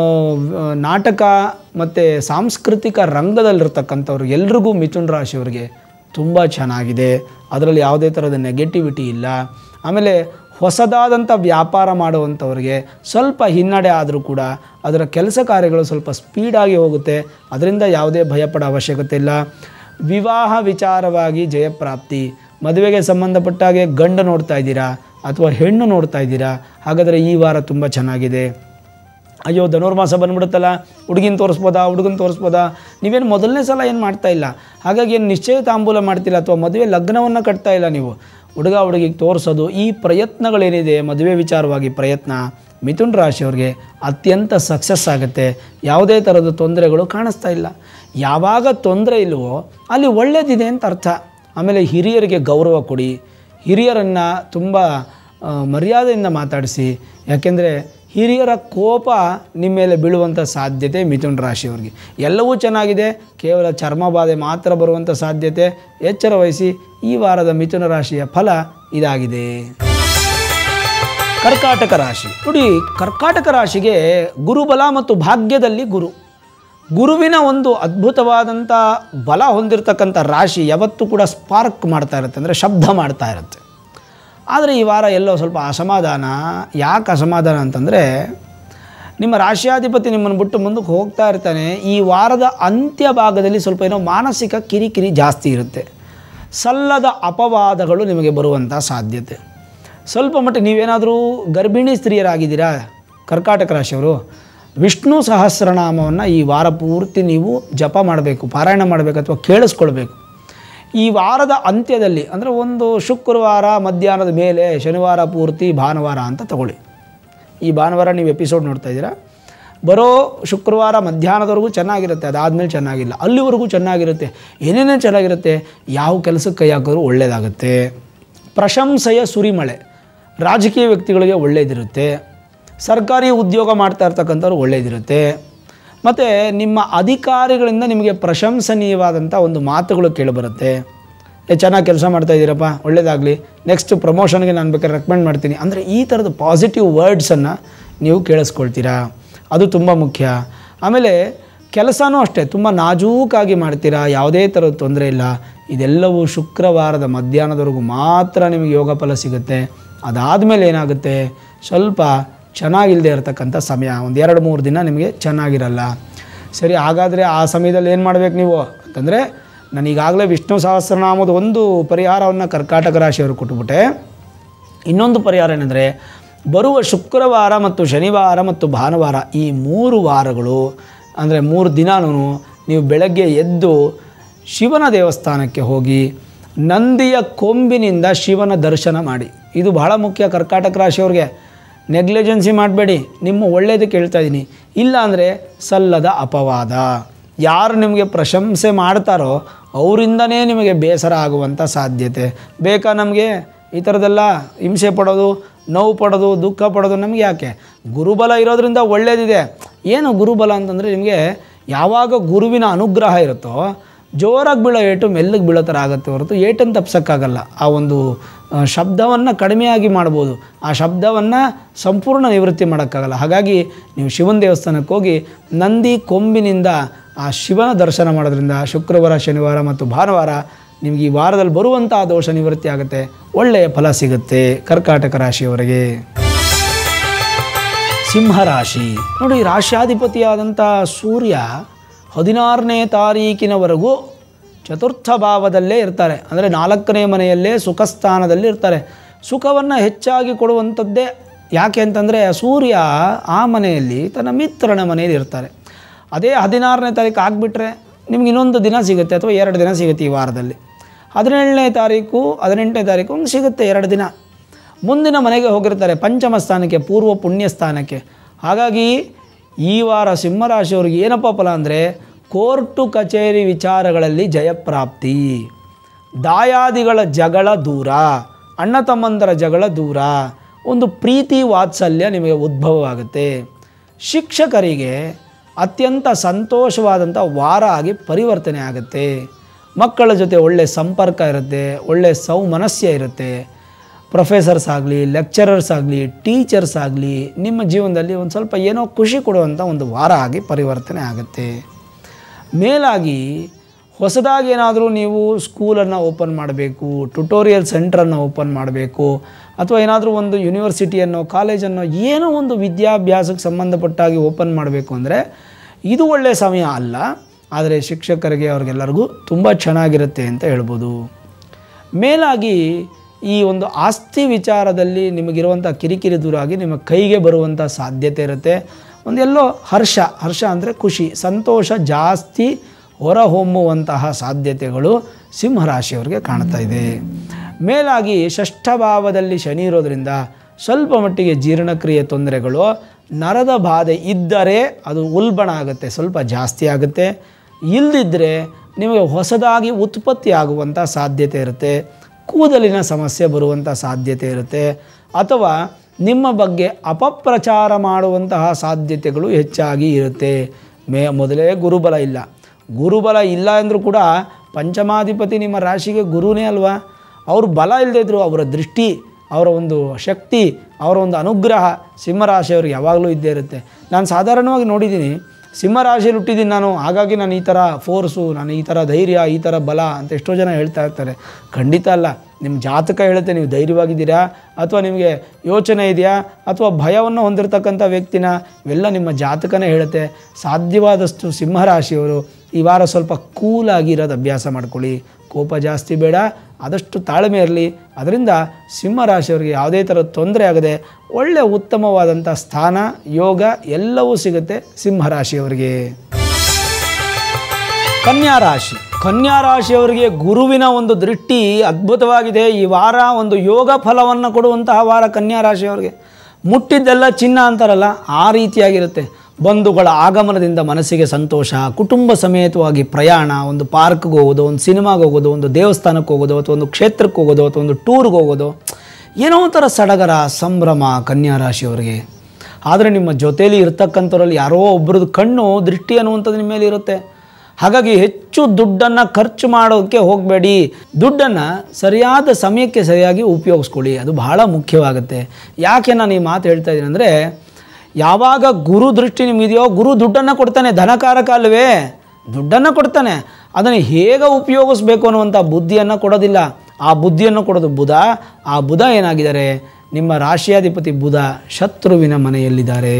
ನಾಟಕ ಮತ್ತು ಸಾಂಸ್ಕೃತಿಕ ರಂಗದಲ್ಲಿರ್ತಕ್ಕಂಥವ್ರು ಎಲ್ರಿಗೂ ಮಿಥುನ್ ರಾಶಿಯವರಿಗೆ ತುಂಬ ಚೆನ್ನಾಗಿದೆ ಅದರಲ್ಲಿ ಯಾವುದೇ ಥರದ ನೆಗೆಟಿವಿಟಿ ಇಲ್ಲ ಆಮೇಲೆ ಹೊಸದಾದಂಥ ವ್ಯಾಪಾರ ಮಾಡುವಂಥವ್ರಿಗೆ ಸ್ವಲ್ಪ ಹಿನ್ನಡೆ ಆದರೂ ಕೂಡ ಅದರ ಕೆಲಸ ಕಾರ್ಯಗಳು ಸ್ವಲ್ಪ ಸ್ಪೀಡಾಗಿ ಹೋಗುತ್ತೆ ಅದರಿಂದ ಯಾವುದೇ ಭಯಪಡೋ ಅವಶ್ಯಕತೆ ಇಲ್ಲ ವಿವಾಹ ವಿಚಾರವಾಗಿ ಜಯಪ್ರಾಪ್ತಿ ಮದುವೆಗೆ ಸಂಬಂಧಪಟ್ಟಾಗೆ ಗಂಡು ನೋಡ್ತಾ ಇದ್ದೀರಾ ಅಥವಾ ಹೆಣ್ಣು ನೋಡ್ತಾ ಇದ್ದೀರಾ ಹಾಗಾದರೆ ಈ ವಾರ ತುಂಬ ಚೆನ್ನಾಗಿದೆ ಅಯ್ಯೋ ಧನುರ್ಮಾಸ ಬಂದ್ಬಿಡುತ್ತಲ್ಲ ಹುಡುಗಿನ ತೋರಿಸ್ಬೋದಾ ಹುಡುಗನ ತೋರಿಸ್ಬೋದಾ ನೀವೇನು ಮೊದಲನೇ ಸಲ ಏನು ಮಾಡ್ತಾ ಇಲ್ಲ ಹಾಗಾಗಿ ಏನು ನಿಶ್ಚಯ ತಾಂಬೂಲ ಮಾಡ್ತಿಲ್ಲ ಅಥವಾ ಮದುವೆ ಲಗ್ನವನ್ನು ಕಟ್ತಾ ಇಲ್ಲ ನೀವು ಹುಡುಗ ಹುಡುಗಿಗೆ ತೋರಿಸೋದು ಈ ಪ್ರಯತ್ನಗಳೇನಿದೆ ಮದುವೆ ವಿಚಾರವಾಗಿ ಪ್ರಯತ್ನ ಮಿಥುನ್ ರಾಶಿಯವ್ರಿಗೆ ಅತ್ಯಂತ ಸಕ್ಸಸ್ ಆಗುತ್ತೆ ಯಾವುದೇ ಥರದ ತೊಂದರೆಗಳು ಕಾಣಿಸ್ತಾ ಇಲ್ಲ ಯಾವಾಗ ತೊಂದರೆ ಇಲ್ವೋ ಅಲ್ಲಿ ಒಳ್ಳೇದಿದೆ ಅಂತ ಅರ್ಥ ಆಮೇಲೆ ಹಿರಿಯರಿಗೆ ಗೌರವ ಕೊಡಿ ಹಿರಿಯರನ್ನು ತುಂಬ ಆ, ಮರ್ಯಾದೆಯಿಂದ ಮಾತಾಡಿಸಿ ಯಾಕೆಂದರೆ ಹಿರಿಯರ ಕೋಪ ನಿಮ್ಮ ಮೇಲೆ ಬೀಳುವಂಥ ಸಾಧ್ಯತೆ ಮಿಥುನ್ ರಾಶಿಯವ್ರಿಗೆ ಎಲ್ಲವೂ ಚೆನ್ನಾಗಿದೆ ಕೇವಲ ಚರ್ಮ ಬಾಧೆ ಮಾತ್ರ ಬರುವಂಥ ಸಾಧ್ಯತೆ ಎಚ್ಚರ ವಹಿಸಿ ಈ ವಾರದ ಮಿಥುನ ರಾಶಿಯ ಫಲ ಇದಾಗಿದೆ ಕರ್ಕಾಟಕ ರಾಶಿ ನೋಡಿ ಕರ್ಕಾಟಕ ರಾಶಿಗೆ ಗುರುಬಲ ಮತ್ತು ಭಾಗ್ಯದಲ್ಲಿ ಗುರು ಗುರುವಿನ ಒಂದು ಅದ್ಭುತವಾದಂಥ ಬಲ ಹೊಂದಿರತಕ್ಕಂಥ ರಾಶಿ ಯಾವತ್ತೂ ಕೂಡ ಸ್ಪಾರ್ಕ್ ಮಾಡ್ತಾ ಇರುತ್ತೆ ಅಂದರೆ ಶಬ್ದ ಮಾಡ್ತಾ ಇರುತ್ತೆ ಆದರೆ ಈ ವಾರ ಎಲ್ಲೋ ಸ್ವಲ್ಪ ಅಸಮಾಧಾನ ಯಾಕೆ ಅಸಮಾಧಾನ ಅಂತಂದರೆ ನಿಮ್ಮ ರಾಶಿಯಾಧಿಪತಿ ನಿಮ್ಮನ್ನು ಬಿಟ್ಟು ಮುಂದಕ್ಕೆ ಹೋಗ್ತಾ ಇರ್ತಾನೆ ಈ ವಾರದ ಅಂತ್ಯ ಭಾಗದಲ್ಲಿ ಸ್ವಲ್ಪ ಏನೋ ಮಾನಸಿಕ ಕಿರಿಕಿರಿ ಜಾಸ್ತಿ ಇರುತ್ತೆ ಸಲ್ಲದ ಅಪವಾದಗಳು ನಿಮಗೆ ಬರುವಂಥ ಸಾಧ್ಯತೆ ಸ್ವಲ್ಪ ಮಟ್ಟಿಗೆ ನೀವೇನಾದರೂ ಗರ್ಭಿಣಿ ಸ್ತ್ರೀಯರಾಗಿದ್ದೀರಾ ಕರ್ಕಾಟಕ ರಾಶಿಯವರು ವಿಷ್ಣು ಸಹಸ್ರನಾಮವನ್ನು ಈ ವಾರ ಪೂರ್ತಿ ನೀವು ಜಪ ಮಾಡಬೇಕು ಪಾರಾಯಣ ಮಾಡಬೇಕು ಅಥವಾ ಕೇಳಿಸ್ಕೊಳ್ಬೇಕು ಈ ವಾರದ ಅಂತ್ಯದಲ್ಲಿ ಅಂದರೆ ಒಂದು ಶುಕ್ರವಾರ ಮಧ್ಯಾಹ್ನದ ಮೇಲೆ ಶನಿವಾರ ಪೂರ್ತಿ ಭಾನುವಾರ ಅಂತ ತಗೊಳ್ಳಿ ಈ ಭಾನುವಾರ ನೀವು ಎಪಿಸೋಡ್ ನೋಡ್ತಾ ಇದ್ದೀರಾ ಬರೋ ಶುಕ್ರವಾರ ಮಧ್ಯಾಹ್ನದವರೆಗೂ ಚೆನ್ನಾಗಿರುತ್ತೆ ಅದಾದಮೇಲೆ ಚೆನ್ನಾಗಿಲ್ಲ ಅಲ್ಲಿವರೆಗೂ ಚೆನ್ನಾಗಿರುತ್ತೆ ಏನೇನೇ ಚೆನ್ನಾಗಿರುತ್ತೆ ಯಾವ ಕೆಲಸಕ್ಕೆ ಕೈ ಹಾಕಿದ್ರೂ ಒಳ್ಳೆಯದಾಗುತ್ತೆ ಪ್ರಶಂಸೆಯ ಸುರಿಮಳೆ ರಾಜಕೀಯ ವ್ಯಕ್ತಿಗಳಿಗೆ ಒಳ್ಳೆಯದಿರುತ್ತೆ ಸರ್ಕಾರಿ ಉದ್ಯೋಗ ಮಾಡ್ತಾ ಇರ್ತಕ್ಕಂಥವ್ರು ಒಳ್ಳೆಯದಿರುತ್ತೆ ಮತ್ತು ನಿಮ್ಮ ಅಧಿಕಾರಿಗಳಿಂದ ನಿಮಗೆ ಪ್ರಶಂಸನೀಯವಾದಂಥ ಒಂದು ಮಾತುಗಳು ಕೇಳಿಬರುತ್ತೆ ಏ ಚೆನ್ನಾಗಿ ಕೆಲಸ ಮಾಡ್ತಾ ಇದ್ದೀರಪ್ಪ ಒಳ್ಳೇದಾಗಲಿ ನೆಕ್ಸ್ಟ್ ಪ್ರಮೋಷನ್ಗೆ ನಾನು ಬೇಕಾದ್ರೆ ರೆಕಮೆಂಡ್ ಮಾಡ್ತೀನಿ ಅಂದರೆ ಈ ಥರದ ಪಾಸಿಟಿವ್ ವರ್ಡ್ಸನ್ನು ನೀವು ಕೇಳಿಸ್ಕೊಳ್ತೀರಾ ಅದು ತುಂಬ ಮುಖ್ಯ ಆಮೇಲೆ ಕೆಲಸನೂ ಅಷ್ಟೇ ತುಂಬ ನಾಜೂಕಾಗಿ ಮಾಡ್ತೀರಾ ಯಾವುದೇ ಥರದ ತೊಂದರೆ ಇಲ್ಲ ಇದೆಲ್ಲವೂ ಶುಕ್ರವಾರದ ಮಧ್ಯಾಹ್ನದವರೆಗೂ ಮಾತ್ರ ನಿಮಗೆ ಯೋಗ ಫಲ ಸಿಗುತ್ತೆ ಅದಾದಮೇಲೆ ಏನಾಗುತ್ತೆ ಸ್ವಲ್ಪ ಚೆನ್ನಾಗಿಲ್ಲದೆ ಇರತಕ್ಕಂಥ ಸಮಯ ಒಂದು ಎರಡು ಮೂರು ದಿನ ನಿಮಗೆ ಚೆನ್ನಾಗಿರಲ್ಲ ಸರಿ ಹಾಗಾದರೆ ಆ ಸಮಯದಲ್ಲಿ ಏನು ಮಾಡಬೇಕು ನೀವು ಅಂತಂದರೆ ನಾನು ಈಗಾಗಲೇ ವಿಷ್ಣು ಸಹಸ್ರನಾಮದ ಒಂದು ಪರಿಹಾರವನ್ನು ಕರ್ಕಾಟಕ ರಾಶಿಯವರು ಕೊಟ್ಬಿಟ್ಟೆ ಇನ್ನೊಂದು ಪರಿಹಾರ ಏನಂದರೆ ಬರುವ ಶುಕ್ರವಾರ ಮತ್ತು ಶನಿವಾರ ಮತ್ತು ಭಾನುವಾರ ಈ ಮೂರು ವಾರಗಳು ಅಂದರೆ ಮೂರು ದಿನಾನೂ ನೀವು ಬೆಳಗ್ಗೆ ಎದ್ದು ಶಿವನ ದೇವಸ್ಥಾನಕ್ಕೆ ಹೋಗಿ ನಂದಿಯ ಕೊಂಬಿನಿಂದ ಶಿವನ ದರ್ಶನ ಮಾಡಿ ಇದು ಬಹಳ ಮುಖ್ಯ ಕರ್ಕಾಟಕ ರಾಶಿಯವ್ರಿಗೆ ನೆಗ್ಲಿಜೆನ್ಸಿ ಮಾಡಬೇಡಿ ನಿಮ್ಮ ಒಳ್ಳೆಯದಕ್ಕೆ ಹೇಳ್ತಾ ಇದ್ದೀನಿ ಇಲ್ಲ ಅಂದರೆ ಸಲ್ಲದ ಅಪವಾದ ಯಾರು ನಿಮಗೆ ಪ್ರಶಂಸೆ ಮಾಡ್ತಾರೋ ಅವರಿಂದನೇ ನಿಮಗೆ ಬೇಸರ ಆಗುವಂಥ ಸಾಧ್ಯತೆ ಬೇಕಾ ನಮಗೆ ಈ ಥರದ್ದೆಲ್ಲ ಹಿಂಸೆ ಪಡೋದು ನೋವು ಪಡೋದು ದುಃಖ ಪಡೋದು ನಮಗೆ ಯಾಕೆ ಗುರುಬಲ ಇರೋದ್ರಿಂದ ಒಳ್ಳೆಯದಿದೆ ಏನು ಗುರುಬಲ ಅಂತಂದರೆ ನಿಮಗೆ ಯಾವಾಗ ಗುರುವಿನ ಅನುಗ್ರಹ ಇರುತ್ತೋ ಜೋರಾಗಿ ಬೀಳೋ ಏಟು ಮೆಲ್ಲಗೆ ಬೀಳೋ ಥರ ಆಗುತ್ತೆ ಹೊರತು ಏಟನ್ನು ತಪ್ಸೋಕ್ಕಾಗಲ್ಲ ಆ ಒಂದು ಶಬ್ದವನ್ನು ಕಡಿಮೆಯಾಗಿ ಮಾಡ್ಬೋದು ಆ ಶಬ್ದವನ್ನು ಸಂಪೂರ್ಣ ನಿವೃತ್ತಿ ಮಾಡೋಕ್ಕಾಗಲ್ಲ ಹಾಗಾಗಿ ನೀವು ಶಿವನ ದೇವಸ್ಥಾನಕ್ಕೆ ಹೋಗಿ ನಂದಿ ಕೊಂಬಿನಿಂದ ಆ ಶಿವನ ದರ್ಶನ ಮಾಡೋದ್ರಿಂದ ಶುಕ್ರವಾರ ಶನಿವಾರ ಮತ್ತು ಭಾನುವಾರ ನಿಮಗೆ ಈ ವಾರದಲ್ಲಿ ಬರುವಂಥ ದೋಷ ನಿವೃತ್ತಿ ಆಗುತ್ತೆ ಒಳ್ಳೆಯ ಫಲ ಸಿಗುತ್ತೆ ಕರ್ಕಾಟಕ ರಾಶಿಯವರಿಗೆ ಸಿಂಹರಾಶಿ ನೋಡಿ ರಾಶ್ಯಾಧಿಪತಿಯಾದಂಥ ಸೂರ್ಯ ಹದಿನಾರನೇ ತಾರೀಕಿನವರೆಗೂ ಚತುರ್ಥ ಭಾವದಲ್ಲೇ ಇರ್ತಾರೆ ಅಂದರೆ ನಾಲ್ಕನೇ ಮನೆಯಲ್ಲೇ ಸುಖಸ್ಥಾನದಲ್ಲಿ ಇರ್ತಾರೆ ಸುಖವನ್ನು ಹೆಚ್ಚಾಗಿ ಕೊಡುವಂಥದ್ದೇ ಯಾಕೆ ಅಂತಂದರೆ ಸೂರ್ಯ ಆ ಮನೆಯಲ್ಲಿ ತನ್ನ ಮಿತ್ರನ ಮನೆಯಲ್ಲಿ ಇರ್ತಾರೆ ಅದೇ ಹದಿನಾರನೇ ತಾರೀಕು ಆಗಿಬಿಟ್ರೆ ನಿಮ್ಗೆ ಇನ್ನೊಂದು ದಿನ ಸಿಗುತ್ತೆ ಅಥವಾ ಎರಡು ದಿನ ಸಿಗುತ್ತೆ ಈ ವಾರದಲ್ಲಿ ಹದಿನೇಳನೇ ತಾರೀಕು ಹದಿನೆಂಟನೇ ತಾರೀಕು ಹಂಗೆ ಸಿಗುತ್ತೆ ಎರಡು ದಿನ ಮುಂದಿನ ಮನೆಗೆ ಹೋಗಿರ್ತಾರೆ ಪಂಚಮ ಸ್ಥಾನಕ್ಕೆ ಪೂರ್ವ ಪುಣ್ಯ ಸ್ಥಾನಕ್ಕೆ ಹಾಗಾಗಿ ಈ ವಾರ ಸಿಂಹರಾಶಿಯವ್ರಿಗೆ ಏನಪ್ಪ ಫಲ ಅಂದರೆ ಕೋರ್ಟು ಕಚೇರಿ ವಿಚಾರಗಳಲ್ಲಿ ಜಯಪ್ರಾಪ್ತಿ ದಾಯಾದಿಗಳ ಜಗಳ ದೂರ ಅಣ್ಣ ತಮ್ಮಂದರ ಜಗಳ ದೂರ ಒಂದು ಪ್ರೀತಿ ವಾತ್ಸಲ್ಯ ನಿಮಗೆ ಉದ್ಭವವಾಗುತ್ತೆ ಶಿಕ್ಷಕರಿಗೆ ಅತ್ಯಂತ ಸಂತೋಷವಾದಂಥ ವಾರ ಆಗಿ ಪರಿವರ್ತನೆ ಆಗುತ್ತೆ ಮಕ್ಕಳ ಜೊತೆ ಒಳ್ಳೆಯ ಸಂಪರ್ಕ ಇರುತ್ತೆ ಒಳ್ಳೆಯ ಸೌಮನಸ್ಯ ಇರುತ್ತೆ ಪ್ರೊಫೆಸರ್ಸ್ ಆಗಲಿ ಲೆಕ್ಚರರ್ಸ್ ಆಗಲಿ ಟೀಚರ್ಸ್ ಆಗಲಿ ನಿಮ್ಮ ಜೀವನದಲ್ಲಿ ಒಂದು ಸ್ವಲ್ಪ ಏನೋ ಖುಷಿ ಕೊಡುವಂಥ ಒಂದು ವಾರ ಆಗಿ ಪರಿವರ್ತನೆ ಆಗುತ್ತೆ ಮೇಲಾಗಿ ಹೊಸದಾಗಿ ಏನಾದರೂ ನೀವು ಸ್ಕೂಲನ್ನು ಓಪನ್ ಮಾಡಬೇಕು ಟ್ಯುಟೋರಿಯಲ್ ಸೆಂಟ್ರನ್ನು ಓಪನ್ ಮಾಡಬೇಕು ಅಥವಾ ಏನಾದರೂ ಒಂದು ಯೂನಿವರ್ಸಿಟಿಯನ್ನು ಕಾಲೇಜನ್ನು ಏನೋ ಒಂದು ವಿದ್ಯಾಭ್ಯಾಸಕ್ಕೆ ಸಂಬಂಧಪಟ್ಟಾಗಿ ಓಪನ್ ಮಾಡಬೇಕು ಅಂದರೆ ಇದು ಒಳ್ಳೆಯ ಸಮಯ ಅಲ್ಲ ಆದರೆ ಶಿಕ್ಷಕರಿಗೆ ಅವ್ರಿಗೆಲ್ಲರಿಗೂ ತುಂಬ ಚೆನ್ನಾಗಿರುತ್ತೆ ಅಂತ ಹೇಳ್ಬೋದು ಮೇಲಾಗಿ ಈ ಒಂದು ಆಸ್ತಿ ವಿಚಾರದಲ್ಲಿ ನಿಮಗಿರುವಂಥ ಕಿರಿಕಿರಿ ದೂರ ಆಗಿ ನಿಮ್ಮ ಕೈಗೆ ಬರುವಂಥ ಸಾಧ್ಯತೆ ಇರುತ್ತೆ ಒಂದೆಲ್ಲೋ ಹರ್ಷ ಹರ್ಷ ಅಂದರೆ ಖುಷಿ ಸಂತೋಷ ಜಾಸ್ತಿ ಹೊರಹೊಮ್ಮುವಂತಹ ಸಾಧ್ಯತೆಗಳು ಸಿಂಹರಾಶಿಯವರಿಗೆ ಕಾಣ್ತಾ ಇದೆ ಮೇಲಾಗಿ ಷಷ್ಠ ಭಾವದಲ್ಲಿ ಶನಿ ಇರೋದ್ರಿಂದ ಸ್ವಲ್ಪ ಮಟ್ಟಿಗೆ ಜೀರ್ಣಕ್ರಿಯೆ ತೊಂದರೆಗಳು ನರದ ಬಾಧೆ ಇದ್ದರೆ ಅದು ಉಲ್ಬಣ ಆಗುತ್ತೆ ಸ್ವಲ್ಪ ಜಾಸ್ತಿ ಆಗುತ್ತೆ ಇಲ್ಲದಿದ್ದರೆ ನಿಮಗೆ ಹೊಸದಾಗಿ ಉತ್ಪತ್ತಿ ಆಗುವಂಥ ಸಾಧ್ಯತೆ ಇರುತ್ತೆ ಕೂದಲಿನ ಸಮಸ್ಯೆ ಬರುವಂಥ ಸಾಧ್ಯತೆ ಇರುತ್ತೆ ಅಥವಾ ನಿಮ್ಮ ಬಗ್ಗೆ ಅಪಪ್ರಚಾರ ಮಾಡುವಂತಹ ಸಾಧ್ಯತೆಗಳು ಹೆಚ್ಚಾಗಿ ಇರುತ್ತೆ ಮೇ ಮೊದಲೇ ಗುರುಬಲ ಇಲ್ಲ ಗುರುಬಲ ಇಲ್ಲ ಅಂದರೂ ಕೂಡ ಪಂಚಮಾಧಿಪತಿ ನಿಮ್ಮ ರಾಶಿಗೆ ಗುರುನೇ ಅಲ್ವಾ ಅವ್ರ ಬಲ ಇಲ್ಲದೇ ಇದ್ದರು ಅವರ ದೃಷ್ಟಿ ಅವರ ಒಂದು ಶಕ್ತಿ ಅವರ ಒಂದು ಅನುಗ್ರಹ ಸಿಂಹರಾಶಿಯವ್ರಿಗೆ ಯಾವಾಗಲೂ ಇದ್ದೇ ಇರುತ್ತೆ ನಾನು ಸಾಧಾರಣವಾಗಿ ನೋಡಿದ್ದೀನಿ ಸಿಂಹರಾಶಿಯಲ್ಲಿ ಹುಟ್ಟಿದ್ದೀನಿ ನಾನು ಹಾಗಾಗಿ ನಾನು ಈ ಥರ ಫೋರ್ಸು ನಾನು ಈ ಥರ ಧೈರ್ಯ ಈ ಥರ ಬಲ ಅಂತ ಎಷ್ಟೋ ಜನ ಹೇಳ್ತಾ ಇರ್ತಾರೆ ಖಂಡಿತ ಅಲ್ಲ ನಿಮ್ಮ ಜಾತಕ ಹೇಳುತ್ತೆ ನೀವು ಧೈರ್ಯವಾಗಿದ್ದೀರಾ ಅಥವಾ ನಿಮಗೆ ಯೋಚನೆ ಇದೆಯಾ ಅಥವಾ ಭಯವನ್ನು ಹೊಂದಿರತಕ್ಕಂಥ ವ್ಯಕ್ತಿನ ಇವೆಲ್ಲ ನಿಮ್ಮ ಜಾತಕನೇ ಹೇಳುತ್ತೆ ಸಾಧ್ಯವಾದಷ್ಟು ಸಿಂಹರಾಶಿಯವರು ಈ ವಾರ ಸ್ವಲ್ಪ ಕೂಲಾಗಿ ಇರೋದು ಅಭ್ಯಾಸ ಮಾಡ್ಕೊಳ್ಳಿ ಕೋಪ ಜಾಸ್ತಿ ಬೇಡ ಆದಷ್ಟು ತಾಳ್ಮೆ ಇರಲಿ ಅದರಿಂದ ಸಿಂಹರಾಶಿಯವರಿಗೆ ಯಾವುದೇ ಥರದ ತೊಂದರೆ ಆಗದೆ ಒಳ್ಳೆಯ ಉತ್ತಮವಾದಂಥ ಸ್ಥಾನ ಯೋಗ ಎಲ್ಲವೂ ಸಿಗುತ್ತೆ ಸಿಂಹರಾಶಿಯವರಿಗೆ ಕನ್ಯಾ ರಾಶಿ ಕನ್ಯಾ ರಾಶಿಯವರಿಗೆ ಗುರುವಿನ ಒಂದು ದೃಷ್ಟಿ ಅದ್ಭುತವಾಗಿದೆ ಈ ವಾರ ಒಂದು ಯೋಗ ಫಲವನ್ನು ಕೊಡುವಂತಹ ವಾರ ಕನ್ಯಾ ರಾಶಿಯವರಿಗೆ ಮುಟ್ಟಿದ್ದೆಲ್ಲ ಚಿನ್ನ ಅಂತಾರಲ್ಲ ಆ ರೀತಿಯಾಗಿರುತ್ತೆ ಬಂಧುಗಳ ಆಗಮನದಿಂದ ಮನಸ್ಸಿಗೆ ಸಂತೋಷ ಕುಟುಂಬ ಸಮೇತವಾಗಿ ಪ್ರಯಾಣ ಒಂದು ಪಾರ್ಕ್ಗೆ ಹೋಗೋದು ಒಂದು ಸಿನಿಮಾಗೆ ಹೋಗೋದು ಒಂದು ದೇವಸ್ಥಾನಕ್ಕೆ ಹೋಗೋದು ಅಥವಾ ಒಂದು ಕ್ಷೇತ್ರಕ್ಕೆ ಹೋಗೋದು ಅಥವಾ ಒಂದು ಟೂರ್ಗೆ ಹೋಗೋದು ಏನೋ ಒಂಥರ ಸಡಗರ ಸಂಭ್ರಮ ಕನ್ಯಾ ರಾಶಿಯವರಿಗೆ ಆದರೆ ನಿಮ್ಮ ಜೊತೇಲಿ ಇರ್ತಕ್ಕಂಥವ್ರಲ್ಲಿ ಯಾರೋ ಒಬ್ಬರದ್ದು ಕಣ್ಣು ದೃಷ್ಟಿ ಅನ್ನುವಂಥದ್ದು ನಿಮ್ಮ ಮೇಲೆ ಇರುತ್ತೆ ಹಾಗಾಗಿ ಹೆಚ್ಚು ದುಡ್ಡನ್ನು ಖರ್ಚು ಮಾಡೋಕ್ಕೆ ಹೋಗಬೇಡಿ ದುಡ್ಡನ್ನು ಸರಿಯಾದ ಸಮಯಕ್ಕೆ ಸರಿಯಾಗಿ ಉಪಯೋಗಿಸ್ಕೊಳ್ಳಿ ಅದು ಬಹಳ ಮುಖ್ಯವಾಗುತ್ತೆ ಯಾಕೆ ನಾನು ಈ ಮಾತು ಹೇಳ್ತಾ ಇದ್ದೀನಿ ಅಂದರೆ ಯಾವಾಗ ಗುರು ದೃಷ್ಟಿ ನಿಮಗಿದೆಯೋ ಗುರು ದುಡ್ಡನ್ನು ಕೊಡ್ತಾನೆ ಧನಕಾರಕ ಅಲ್ವೇ ದುಡ್ಡನ್ನು ಕೊಡ್ತಾನೆ ಅದನ್ನು ಹೇಗೆ ಉಪಯೋಗಿಸ್ಬೇಕು ಅನ್ನುವಂಥ ಬುದ್ಧಿಯನ್ನು ಕೊಡೋದಿಲ್ಲ ಆ ಬುದ್ಧಿಯನ್ನು ಕೊಡೋದು ಬುಧ ಆ ಬುಧ ಏನಾಗಿದ್ದಾರೆ ನಿಮ್ಮ ರಾಶಿಯಾಧಿಪತಿ ಬುಧ ಶತ್ರುವಿನ ಮನೆಯಲ್ಲಿದ್ದಾರೆ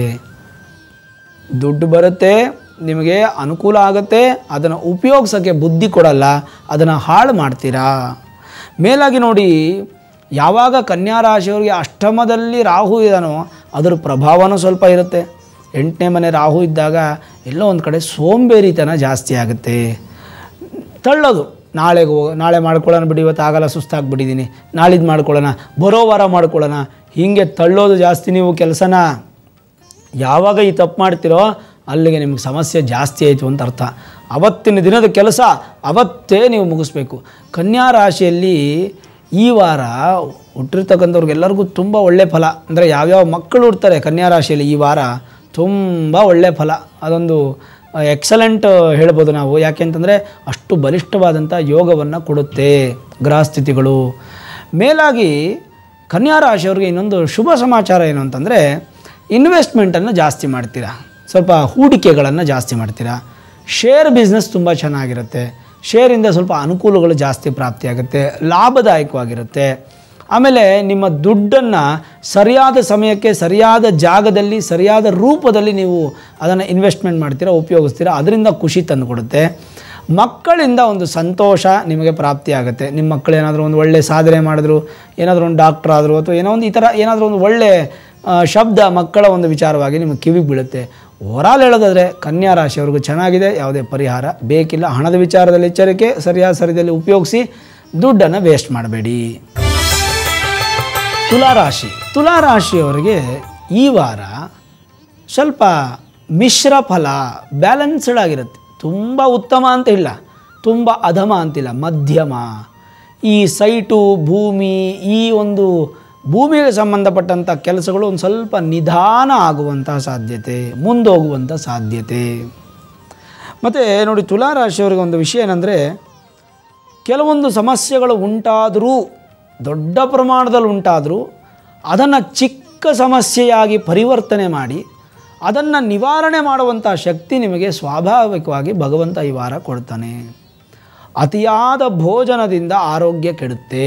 ದುಡ್ಡು ಬರುತ್ತೆ ನಿಮಗೆ ಅನುಕೂಲ ಆಗುತ್ತೆ ಅದನ್ನು ಉಪಯೋಗಿಸೋಕ್ಕೆ ಬುದ್ಧಿ ಕೊಡಲ್ಲ ಅದನ್ನು ಹಾಳು ಮಾಡ್ತೀರಾ ಮೇಲಾಗಿ ನೋಡಿ ಯಾವಾಗ ಕನ್ಯಾ ರಾಶಿಯವರಿಗೆ ಅಷ್ಟಮದಲ್ಲಿ ರಾಹು ಇದ್ದಾನೋ ಅದರ ಪ್ರಭಾವನೂ ಸ್ವಲ್ಪ ಇರುತ್ತೆ ಎಂಟನೇ ಮನೆ ರಾಹು ಇದ್ದಾಗ ಎಲ್ಲೋ ಒಂದು ಕಡೆ ಸೋಂಬೇರಿತನ ಜಾಸ್ತಿ ಆಗುತ್ತೆ ತಳ್ಳೋದು ನಾಳೆಗೆ ಹೋಗ ನಾಳೆ ಮಾಡ್ಕೊಳ್ಳೋಣ ಬಿಡಿ ಇವತ್ತು ಆಗಲ್ಲ ಸುಸ್ತಾಗ್ಬಿಟ್ಟಿದ್ದೀನಿ ನಾಳಿದ್ದು ಮಾಡ್ಕೊಳ್ಳೋಣ ಬರೋ ವಾರ ಮಾಡ್ಕೊಳ್ಳೋಣ ಹೀಗೆ ತಳ್ಳೋದು ಜಾಸ್ತಿ ನೀವು ಕೆಲಸನ ಯಾವಾಗ ಈ ತಪ್ಪು ಮಾಡ್ತೀರೋ ಅಲ್ಲಿಗೆ ನಿಮ್ಗೆ ಸಮಸ್ಯೆ ಜಾಸ್ತಿ ಆಯಿತು ಅಂತ ಅರ್ಥ ಅವತ್ತಿನ ದಿನದ ಕೆಲಸ ಅವತ್ತೇ ನೀವು ಮುಗಿಸ್ಬೇಕು ಕನ್ಯಾ ರಾಶಿಯಲ್ಲಿ ಈ ವಾರ ಹುಟ್ಟಿರ್ತಕ್ಕಂಥವ್ರಿಗೆಲ್ಲರಿಗೂ ತುಂಬ ಒಳ್ಳೆ ಫಲ ಅಂದರೆ ಯಾವ್ಯಾವ ಮಕ್ಕಳು ಹುಡ್ತಾರೆ ಕನ್ಯಾ ರಾಶಿಯಲ್ಲಿ ಈ ವಾರ ತುಂಬ ಒಳ್ಳೆ ಫಲ ಅದೊಂದು ಎಕ್ಸಲೆಂಟ್ ಹೇಳ್ಬೋದು ನಾವು ಯಾಕೆಂತಂದರೆ ಅಷ್ಟು ಬಲಿಷ್ಠವಾದಂಥ ಯೋಗವನ್ನು ಕೊಡುತ್ತೆ ಗ್ರಹಸ್ಥಿತಿಗಳು ಮೇಲಾಗಿ ಕನ್ಯಾ ರಾಶಿಯವ್ರಿಗೆ ಇನ್ನೊಂದು ಶುಭ ಸಮಾಚಾರ ಏನು ಅಂತಂದರೆ ಇನ್ವೆಸ್ಟ್ಮೆಂಟನ್ನು ಜಾಸ್ತಿ ಮಾಡ್ತೀರಾ ಸ್ವಲ್ಪ ಹೂಡಿಕೆಗಳನ್ನು ಜಾಸ್ತಿ ಮಾಡ್ತೀರಾ ಶೇರ್ ಬಿಸ್ನೆಸ್ ತುಂಬ ಚೆನ್ನಾಗಿರುತ್ತೆ ಶೇರಿಂದ ಸ್ವಲ್ಪ ಅನುಕೂಲಗಳು ಜಾಸ್ತಿ ಪ್ರಾಪ್ತಿಯಾಗುತ್ತೆ ಲಾಭದಾಯಕವಾಗಿರುತ್ತೆ ಆಮೇಲೆ ನಿಮ್ಮ ದುಡ್ಡನ್ನು ಸರಿಯಾದ ಸಮಯಕ್ಕೆ ಸರಿಯಾದ ಜಾಗದಲ್ಲಿ ಸರಿಯಾದ ರೂಪದಲ್ಲಿ ನೀವು ಅದನ್ನು ಇನ್ವೆಸ್ಟ್ಮೆಂಟ್ ಮಾಡ್ತೀರಾ ಉಪಯೋಗಿಸ್ತೀರಾ ಅದರಿಂದ ಖುಷಿ ತಂದುಕೊಡುತ್ತೆ ಮಕ್ಕಳಿಂದ ಒಂದು ಸಂತೋಷ ನಿಮಗೆ ಪ್ರಾಪ್ತಿಯಾಗುತ್ತೆ ನಿಮ್ಮ ಮಕ್ಕಳು ಏನಾದರೂ ಒಂದು ಒಳ್ಳೆ ಸಾಧನೆ ಮಾಡಿದ್ರು ಏನಾದರೂ ಒಂದು ಡಾಕ್ಟರ್ ಆದರು ಅಥವಾ ಏನೋ ಒಂದು ಈ ಥರ ಏನಾದರೂ ಒಂದು ಒಳ್ಳೆ ಆ, ಶಬ್ದ ಮಕ್ಕಳ ಒಂದು ವಿಚಾರವಾಗಿ ನಿಮಗೆ ಕಿವಿಗೆ ಬೀಳುತ್ತೆ ಓವರಾಲ್ ಹೇಳೋದಾದರೆ ಕನ್ಯಾ ರಾಶಿಯವ್ರಿಗೂ ಚೆನ್ನಾಗಿದೆ ಯಾವುದೇ ಪರಿಹಾರ ಬೇಕಿಲ್ಲ ಹಣದ ವಿಚಾರದಲ್ಲಿ ಎಚ್ಚರಿಕೆ ಸರಿಯಾದ ಸರಿದಲ್ಲಿ ಉಪಯೋಗಿಸಿ ದುಡ್ಡನ್ನು ವೇಸ್ಟ್ ಮಾಡಬೇಡಿ ತುಲಾರಾಶಿ ತುಲಾರಾಶಿಯವರಿಗೆ ಈ ವಾರ ಸ್ವಲ್ಪ ಮಿಶ್ರ ಫಲ ಬ್ಯಾಲೆನ್ಸ್ಡ್ ಆಗಿರುತ್ತೆ ತುಂಬ ಉತ್ತಮ ಅಂತ ಇಲ್ಲ ತುಂಬ ಅಧಮ ಅಂತಿಲ್ಲ ಮಧ್ಯಮ ಈ ಸೈಟು ಭೂಮಿ ಈ ಒಂದು ಭೂಮಿಗೆ ಸಂಬಂಧಪಟ್ಟಂಥ ಕೆಲಸಗಳು ಒಂದು ಸ್ವಲ್ಪ ನಿಧಾನ ಆಗುವಂಥ ಸಾಧ್ಯತೆ ಮುಂದೋಗುವಂಥ ಸಾಧ್ಯತೆ ಮತ್ತು ನೋಡಿ ತುಲಾರಾಶಿಯವರಿಗೆ ಒಂದು ವಿಷಯ ಏನಂದರೆ ಕೆಲವೊಂದು ಸಮಸ್ಯೆಗಳು ಉಂಟಾದರೂ ದೊಡ್ಡ ಪ್ರಮಾಣದಲ್ಲಿ ಉಂಟಾದರೂ ಅದನ್ನು ಚಿಕ್ಕ ಸಮಸ್ಯೆಯಾಗಿ ಪರಿವರ್ತನೆ ಮಾಡಿ ಅದನ್ನು ನಿವಾರಣೆ ಮಾಡುವಂಥ ಶಕ್ತಿ ನಿಮಗೆ ಸ್ವಾಭಾವಿಕವಾಗಿ ಭಗವಂತ ಈ ವಾರ ಕೊಡ್ತಾನೆ ಅತಿಯಾದ ಭೋಜನದಿಂದ ಆರೋಗ್ಯ ಕೆಡುತ್ತೆ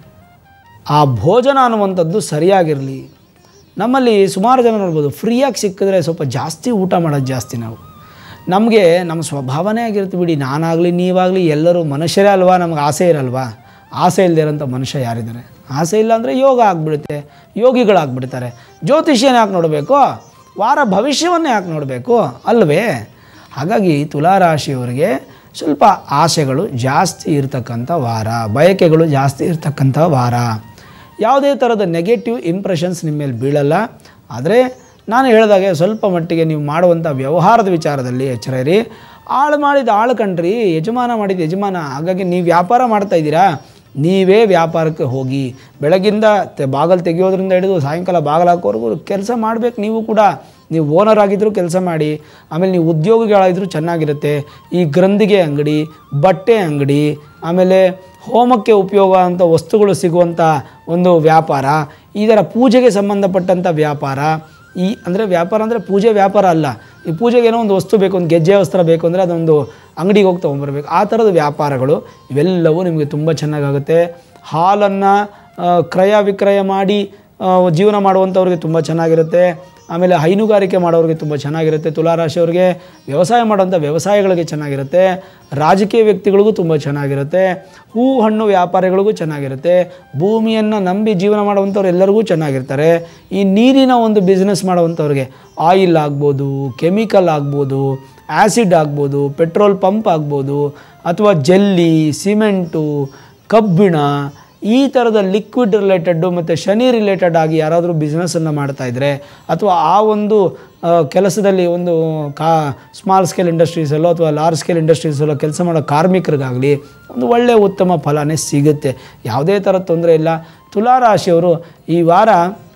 ಆ ಭೋಜನ ಅನ್ನುವಂಥದ್ದು ಸರಿಯಾಗಿರಲಿ ನಮ್ಮಲ್ಲಿ ಸುಮಾರು ಜನ ನೋಡ್ಬೋದು ಫ್ರೀಯಾಗಿ ಸಿಕ್ಕಿದ್ರೆ ಸ್ವಲ್ಪ ಜಾಸ್ತಿ ಊಟ ಮಾಡೋದು ಜಾಸ್ತಿ ನಾವು ನಮಗೆ ನಮ್ಮ ಸ್ವಭಾವನೇ ಆಗಿರುತ್ತೆ ಬಿಡಿ ನಾನಾಗಲಿ ನೀವಾಗಲಿ ಎಲ್ಲರೂ ಮನುಷ್ಯರೇ ಅಲ್ವಾ ನಮ್ಗೆ ಆಸೆ ಇರಲ್ವಾ ಆಸೆ ಇಲ್ಲದೆ ಇರೋಂಥ ಮನುಷ್ಯ ಯಾರಿದ್ದಾರೆ ಆಸೆ ಇಲ್ಲ ಅಂದರೆ ಯೋಗ ಆಗಿಬಿಡುತ್ತೆ ಯೋಗಿಗಳಾಗ್ಬಿಡ್ತಾರೆ ಜ್ಯೋತಿಷ್ಯನ ಯಾಕೆ ನೋಡಬೇಕು ವಾರ ಭವಿಷ್ಯವನ್ನೇ ಯಾಕೆ ನೋಡಬೇಕು ಅಲ್ವೇ ಹಾಗಾಗಿ ತುಲಾರಾಶಿಯವರಿಗೆ ಸ್ವಲ್ಪ ಆಸೆಗಳು ಜಾಸ್ತಿ ಇರತಕ್ಕಂಥ ವಾರ ಬಯಕೆಗಳು ಜಾಸ್ತಿ ಇರತಕ್ಕಂಥ ವಾರ ಯಾವುದೇ ಥರದ ನೆಗೆಟಿವ್ ಇಂಪ್ರೆಷನ್ಸ್ ನಿಮ್ಮ ಮೇಲೆ ಬೀಳಲ್ಲ ಆದರೆ ನಾನು ಹೇಳಿದಾಗೆ ಸ್ವಲ್ಪ ಮಟ್ಟಿಗೆ ನೀವು ಮಾಡುವಂಥ ವ್ಯವಹಾರದ ವಿಚಾರದಲ್ಲಿ ಎಚ್ಚರ ಇರಿ ಆಳು ಮಾಡಿದ ಆಳು ಕಣ್ರಿ ಯಜಮಾನ ಮಾಡಿದ ಯಜಮಾನ ಹಾಗಾಗಿ ನೀವು ವ್ಯಾಪಾರ ಮಾಡ್ತಾ ಇದ್ದೀರಾ ನೀವೇ ವ್ಯಾಪಾರಕ್ಕೆ ಹೋಗಿ ಬೆಳಗಿಂದ ತೆ ಬಾಗಲು ತೆಗೆಯೋದ್ರಿಂದ ಹಿಡಿದು ಸಾಯಂಕಾಲ ಬಾಗಿಲು ಹಾಕೋವರೆಗೂ ಕೆಲಸ ಮಾಡಬೇಕು ನೀವು ಕೂಡ ನೀವು ಓನರ್ ಆಗಿದ್ದರೂ ಕೆಲಸ ಮಾಡಿ ಆಮೇಲೆ ನೀವು ಉದ್ಯೋಗಿಗಳಾಗಿದ್ದರೂ ಚೆನ್ನಾಗಿರುತ್ತೆ ಈ ಗ್ರಂಥಿಗೆ ಅಂಗಡಿ ಬಟ್ಟೆ ಅಂಗಡಿ ಆಮೇಲೆ ಹೋಮಕ್ಕೆ ಉಪಯೋಗ ಅಂತ ವಸ್ತುಗಳು ಸಿಗುವಂಥ ಒಂದು ವ್ಯಾಪಾರ ಇದರ ಪೂಜೆಗೆ ಸಂಬಂಧಪಟ್ಟಂಥ ವ್ಯಾಪಾರ ಈ ಅಂದರೆ ವ್ಯಾಪಾರ ಅಂದರೆ ಪೂಜೆ ವ್ಯಾಪಾರ ಅಲ್ಲ ಈ ಪೂಜೆಗೆ ಏನೋ ಒಂದು ವಸ್ತು ಬೇಕು ಒಂದು ಗೆಜ್ಜೆ ವಸ್ತ್ರ ಬೇಕು ಅಂದರೆ ಅದೊಂದು ಅಂಗಡಿಗೆ ಹೋಗಿ ತೊಗೊಂಬರ್ಬೇಕು ಆ ಥರದ ವ್ಯಾಪಾರಗಳು ಇವೆಲ್ಲವೂ ನಿಮಗೆ ತುಂಬ ಚೆನ್ನಾಗಾಗುತ್ತೆ ಹಾಲನ್ನು ಕ್ರಯ ವಿಕ್ರಯ ಮಾಡಿ ಆ, ಜೀವನ ಮಾಡುವಂಥವ್ರಿಗೆ ತುಂಬ ಚೆನ್ನಾಗಿರುತ್ತೆ ಆಮೇಲೆ ಹೈನುಗಾರಿಕೆ ಮಾಡೋರಿಗೆ ತುಂಬ ಚೆನ್ನಾಗಿರುತ್ತೆ ತುಲಾರಾಶಿಯವ್ರಿಗೆ ವ್ಯವಸಾಯ ಮಾಡೋಂಥ ವ್ಯವಸಾಯಗಳಿಗೆ ಚೆನ್ನಾಗಿರುತ್ತೆ ರಾಜಕೀಯ ವ್ಯಕ್ತಿಗಳಿಗೂ ತುಂಬ ಚೆನ್ನಾಗಿರುತ್ತೆ ಹೂ ಹಣ್ಣು ವ್ಯಾಪಾರಿಗಳಿಗೂ ಚೆನ್ನಾಗಿರುತ್ತೆ ಭೂಮಿಯನ್ನು ನಂಬಿ ಜೀವನ ಮಾಡುವಂಥವ್ರು ಎಲ್ಲರಿಗೂ ಚೆನ್ನಾಗಿರ್ತಾರೆ ಈ ನೀರಿನ ಒಂದು ಬಿಸ್ನೆಸ್ ಮಾಡುವಂಥವ್ರಿಗೆ ಆಯಿಲ್ ಆಗ್ಬೋದು ಕೆಮಿಕಲ್ ಆಗ್ಬೋದು ಆ್ಯಸಿಡ್ ಆಗ್ಬೋದು ಪೆಟ್ರೋಲ್ ಪಂಪ್ ಆಗ್ಬೋದು ಅಥವಾ ಜಲ್ಲಿ ಸಿಮೆಂಟು ಕಬ್ಬಿಣ ಈ ಥರದ ಲಿಕ್ವಿಡ್ ರಿಲೇಟೆಡ್ಡು ಮತ್ತು ಶನಿ ರಿಲೇಟೆಡ್ ಆಗಿ ಯಾರಾದರೂ ಬಿಸ್ನೆಸ್ಸನ್ನು ಮಾಡ್ತಾಯಿದ್ರೆ ಅಥವಾ ಆ ಒಂದು ಆ, ಕೆಲಸದಲ್ಲಿ ಒಂದು ಕಾ ಸ್ಮಾಲ್ ಸ್ಕೇಲ್ ಇಂಡಸ್ಟ್ರೀಸಲ್ಲೋ ಅಥವಾ ಲಾರ್ಜ್ ಸ್ಕೇಲ್ ಇಂಡಸ್ಟ್ರೀಸಲ್ಲೋ ಕೆಲಸ ಮಾಡೋ ಕಾರ್ಮಿಕರಿಗಾಗಲಿ ಒಂದು ಒಳ್ಳೆಯ ಉತ್ತಮ ಫಲನೇ ಸಿಗುತ್ತೆ ಯಾವುದೇ ಥರದ ತೊಂದರೆ ಇಲ್ಲ ತುಲಾರಾಶಿಯವರು ಈ ವಾರ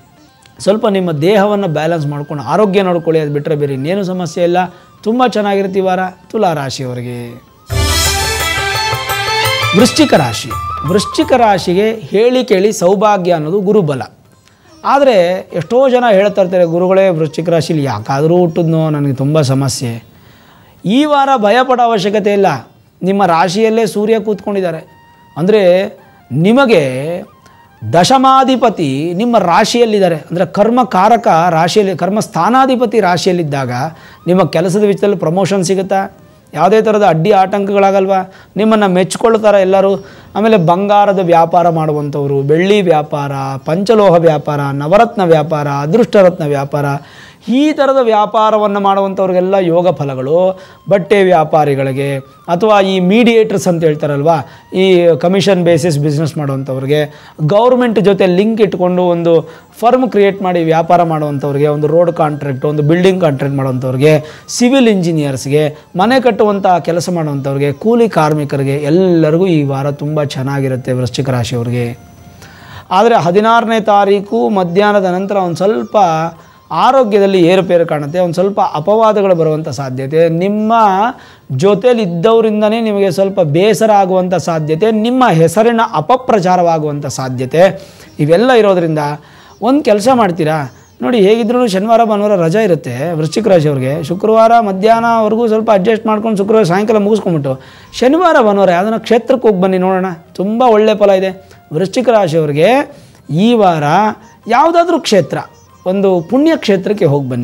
ಸ್ವಲ್ಪ ನಿಮ್ಮ ದೇಹವನ್ನು ಬ್ಯಾಲೆನ್ಸ್ ಮಾಡ್ಕೊಂಡು ಆರೋಗ್ಯ ನೋಡ್ಕೊಳ್ಳಿ ಅದು ಬಿಟ್ಟರೆ ಬೇರೆ ಇನ್ನೇನು ಸಮಸ್ಯೆ ಇಲ್ಲ ತುಂಬ ಚೆನ್ನಾಗಿರುತ್ತೆ ಈ ವಾರ ತುಲಾರಾಶಿಯವರಿಗೆ ವೃಶ್ಚಿಕ ರಾಶಿ ವೃಶ್ಚಿಕ ರಾಶಿಗೆ ಹೇಳಿ ಕೇಳಿ ಸೌಭಾಗ್ಯ ಅನ್ನೋದು ಗುರುಬಲ ಆದರೆ ಎಷ್ಟೋ ಜನ ಹೇಳ್ತಾ ಇರ್ತಾರೆ ಗುರುಗಳೇ ವೃಶ್ಚಿಕ ರಾಶಿಲಿ ಯಾಕಾದರೂ ಹುಟ್ಟಿದ್ನೋ ನನಗೆ ತುಂಬ ಸಮಸ್ಯೆ ಈ ವಾರ ಭಯಪಡೋ ಅವಶ್ಯಕತೆ ಇಲ್ಲ ನಿಮ್ಮ ರಾಶಿಯಲ್ಲೇ ಸೂರ್ಯ ಕೂತ್ಕೊಂಡಿದ್ದಾರೆ ಅಂದರೆ ನಿಮಗೆ ದಶಮಾಧಿಪತಿ ನಿಮ್ಮ ರಾಶಿಯಲ್ಲಿದ್ದಾರೆ ಅಂದರೆ ಕರ್ಮಕಾರಕ ರಾಶಿಯಲ್ಲಿ ಕರ್ಮ ಸ್ಥಾನಾಧಿಪತಿ ರಾಶಿಯಲ್ಲಿದ್ದಾಗ ನಿಮ್ಮ ಕೆಲಸದ ವಿಷಯದಲ್ಲಿ ಪ್ರಮೋಷನ್ ಸಿಗುತ್ತಾ ಯಾವುದೇ ಥರದ ಅಡ್ಡಿ ಆಟಂಕಗಳಾಗಲ್ವಾ ನಿಮ್ಮನ್ನು ಮೆಚ್ಕೊಳ್ತಾರೆ ಎಲ್ಲರೂ ಆಮೇಲೆ ಬಂಗಾರದ ವ್ಯಾಪಾರ ಮಾಡುವಂಥವ್ರು ಬೆಳ್ಳಿ ವ್ಯಾಪಾರ ಪಂಚಲೋಹ ವ್ಯಾಪಾರ ನವರತ್ನ ವ್ಯಾಪಾರ ಅದೃಷ್ಟರತ್ನ ವ್ಯಾಪಾರ ಈ ಥರದ ವ್ಯಾಪಾರವನ್ನು ಮಾಡುವಂಥವ್ರಿಗೆಲ್ಲ ಯೋಗ ಫಲಗಳು ಬಟ್ಟೆ ವ್ಯಾಪಾರಿಗಳಿಗೆ ಅಥವಾ ಈ ಮೀಡಿಯೇಟರ್ಸ್ ಅಂತ ಹೇಳ್ತಾರಲ್ವಾ ಈ ಕಮಿಷನ್ ಬೇಸಿಸ್ ಬಿಸ್ನೆಸ್ ಮಾಡುವಂಥವ್ರಿಗೆ ಗೌರ್ಮೆಂಟ್ ಜೊತೆ ಲಿಂಕ್ ಇಟ್ಕೊಂಡು ಒಂದು ಫರ್ಮ್ ಕ್ರಿಯೇಟ್ ಮಾಡಿ ವ್ಯಾಪಾರ ಮಾಡುವಂಥವ್ರಿಗೆ ಒಂದು ರೋಡ್ ಕಾಂಟ್ರಾಕ್ಟ್ ಒಂದು ಬಿಲ್ಡಿಂಗ್ ಕಾಂಟ್ರಾಕ್ಟ್ ಮಾಡುವಂಥವ್ರಿಗೆ ಸಿವಿಲ್ ಇಂಜಿನಿಯರ್ಸ್ಗೆ ಮನೆ ಕಟ್ಟುವಂಥ ಕೆಲಸ ಮಾಡುವಂಥವ್ರಿಗೆ ಕೂಲಿ ಕಾರ್ಮಿಕರಿಗೆ ಎಲ್ಲರಿಗೂ ಈ ವಾರ ತುಂಬ ಚೆನ್ನಾಗಿರುತ್ತೆ ವೃಶ್ಚಿಕ ರಾಶಿಯವ್ರಿಗೆ ಆದರೆ ಹದಿನಾರನೇ ತಾರೀಕು ಮಧ್ಯಾಹ್ನದ ನಂತರ ಒಂದು ಸ್ವಲ್ಪ ಆರೋಗ್ಯದಲ್ಲಿ ಏರುಪೇರು ಕಾಣುತ್ತೆ ಒಂದು ಸ್ವಲ್ಪ ಅಪವಾದಗಳು ಬರುವಂಥ ಸಾಧ್ಯತೆ ನಿಮ್ಮ ಜೊತೇಲಿ ಇದ್ದವರಿಂದನೇ ನಿಮಗೆ ಸ್ವಲ್ಪ ಬೇಸರ ಆಗುವಂಥ ಸಾಧ್ಯತೆ ನಿಮ್ಮ ಹೆಸರಿನ ಅಪಪ್ರಚಾರವಾಗುವಂಥ ಸಾಧ್ಯತೆ ಇವೆಲ್ಲ ಇರೋದ್ರಿಂದ ಒಂದು ಕೆಲಸ ಮಾಡ್ತೀರಾ ನೋಡಿ ಹೇಗಿದ್ರೂ ಶನಿವಾರ ಭಾನುವಾರ ರಜಾ ಇರುತ್ತೆ ವೃಶ್ಚಿಕ ರಾಶಿಯವ್ರಿಗೆ ಶುಕ್ರವಾರ ಮಧ್ಯಾಹ್ನವರೆಗೂ ಸ್ವಲ್ಪ ಅಡ್ಜಸ್ಟ್ ಮಾಡ್ಕೊಂಡು ಶುಕ್ರವಾರ ಸಾಯಂಕಾಲ ಮುಗಿಸ್ಕೊಂಬಿಟ್ಟು ಶನಿವಾರ ಭಾನುವಾರ ಯಾವುದನ್ನ ಕ್ಷೇತ್ರಕ್ಕೆ ಹೋಗಿ ಬನ್ನಿ ನೋಡೋಣ ತುಂಬ ಒಳ್ಳೆಯ ಫಲ ಇದೆ ವೃಶ್ಚಿಕ ರಾಶಿಯವ್ರಿಗೆ ಈ ವಾರ ಯಾವುದಾದ್ರೂ ಕ್ಷೇತ್ರ ಒಂದು ಪುಣ್ಯ ಕ್ಷೇತ್ರಕ್ಕೆ ಹೋಗಿ ಬನ್ನಿ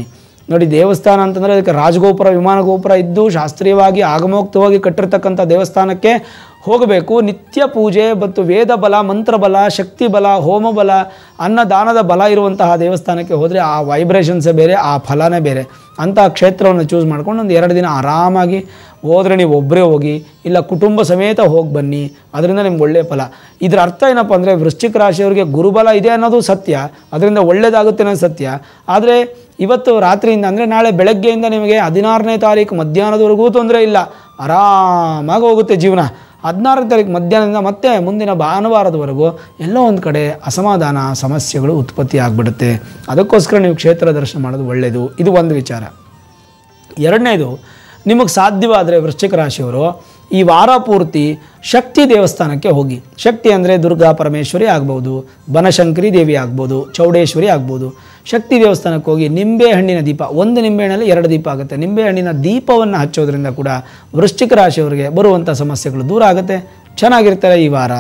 ನೋಡಿ ದೇವಸ್ಥಾನ ಅಂತಂದರೆ ಅದಕ್ಕೆ ರಾಜಗೋಪುರ ವಿಮಾನ ಗೋಪುರ ಇದ್ದು ಶಾಸ್ತ್ರೀಯವಾಗಿ ಆಗಮೋಕ್ತವಾಗಿ ಕಟ್ಟಿರ್ತಕ್ಕಂಥ ದೇವಸ್ಥಾನಕ್ಕೆ ಹೋಗಬೇಕು ನಿತ್ಯ ಪೂಜೆ ಮತ್ತು ವೇದ ಬಲ ಮಂತ್ರ ಬಲ ಶಕ್ತಿ ಬಲ ಹೋಮ ಬಲ ಅನ್ನದಾನದ ಬಲ ಇರುವಂತಹ ದೇವಸ್ಥಾನಕ್ಕೆ ಹೋದರೆ ಆ ವೈಬ್ರೇಷನ್ಸೇ ಬೇರೆ ಆ ಫಲನೇ ಬೇರೆ ಅಂತಹ ಕ್ಷೇತ್ರವನ್ನು ಚೂಸ್ ಮಾಡ್ಕೊಂಡು ಒಂದು ಎರಡು ದಿನ ಆರಾಮಾಗಿ ಹೋದರೆ ನೀವು ಒಬ್ಬರೇ ಹೋಗಿ ಇಲ್ಲ ಕುಟುಂಬ ಸಮೇತ ಹೋಗಿ ಬನ್ನಿ ಅದರಿಂದ ನಿಮ್ಗೆ ಒಳ್ಳೆಯ ಫಲ ಇದರ ಅರ್ಥ ಏನಪ್ಪ ಅಂದರೆ ವೃಶ್ಚಿಕ ರಾಶಿಯವರಿಗೆ ಗುರುಬಲ ಇದೆ ಅನ್ನೋದು ಸತ್ಯ ಅದರಿಂದ ಒಳ್ಳೆಯದಾಗುತ್ತೆ ಅನ್ನೋದು ಸತ್ಯ ಆದರೆ ಇವತ್ತು ರಾತ್ರಿಯಿಂದ ಅಂದರೆ ನಾಳೆ ಬೆಳಗ್ಗೆಯಿಂದ ನಿಮಗೆ ಹದಿನಾರನೇ ತಾರೀಕು ಮಧ್ಯಾಹ್ನದವರೆಗೂ ತೊಂದರೆ ಇಲ್ಲ ಆರಾಮಾಗಿ ಹೋಗುತ್ತೆ ಜೀವನ ಹದಿನಾರನೇ ತಾರೀಕು ಮಧ್ಯಾಹ್ನದಿಂದ ಮತ್ತೆ ಮುಂದಿನ ಭಾನುವಾರದವರೆಗೂ ಎಲ್ಲೋ ಒಂದು ಕಡೆ ಅಸಮಾಧಾನ ಸಮಸ್ಯೆಗಳು ಉತ್ಪತ್ತಿ ಆಗಿಬಿಡುತ್ತೆ ಅದಕ್ಕೋಸ್ಕರ ನೀವು ಕ್ಷೇತ್ರ ದರ್ಶನ ಮಾಡೋದು ಒಳ್ಳೆಯದು ಇದು ಒಂದು ವಿಚಾರ ಎರಡನೇದು ನಿಮಗೆ ಸಾಧ್ಯವಾದರೆ ವೃಶ್ಚಿಕ ರಾಶಿಯವರು ಈ ವಾರ ಪೂರ್ತಿ ಶಕ್ತಿ ದೇವಸ್ಥಾನಕ್ಕೆ ಹೋಗಿ ಶಕ್ತಿ ಅಂದರೆ ದುರ್ಗಾ ಪರಮೇಶ್ವರಿ ಆಗ್ಬೋದು ಬನಶಂಕರಿ ದೇವಿ ಆಗ್ಬೋದು ಚೌಡೇಶ್ವರಿ ಆಗ್ಬೋದು ಶಕ್ತಿ ದೇವಸ್ಥಾನಕ್ಕೆ ಹೋಗಿ ನಿಂಬೆ ಹಣ್ಣಿನ ದೀಪ ಒಂದು ನಿಂಬೆ ಹಣ್ಣಲ್ಲಿ ಎರಡು ದೀಪ ಆಗುತ್ತೆ ನಿಂಬೆ ಹಣ್ಣಿನ ದೀಪವನ್ನು ಹಚ್ಚೋದ್ರಿಂದ ಕೂಡ ವೃಶ್ಚಿಕ ರಾಶಿಯವರಿಗೆ ಬರುವಂಥ ಸಮಸ್ಯೆಗಳು ದೂರ ಆಗುತ್ತೆ ಚೆನ್ನಾಗಿರ್ತಾರೆ ಈ ವಾರ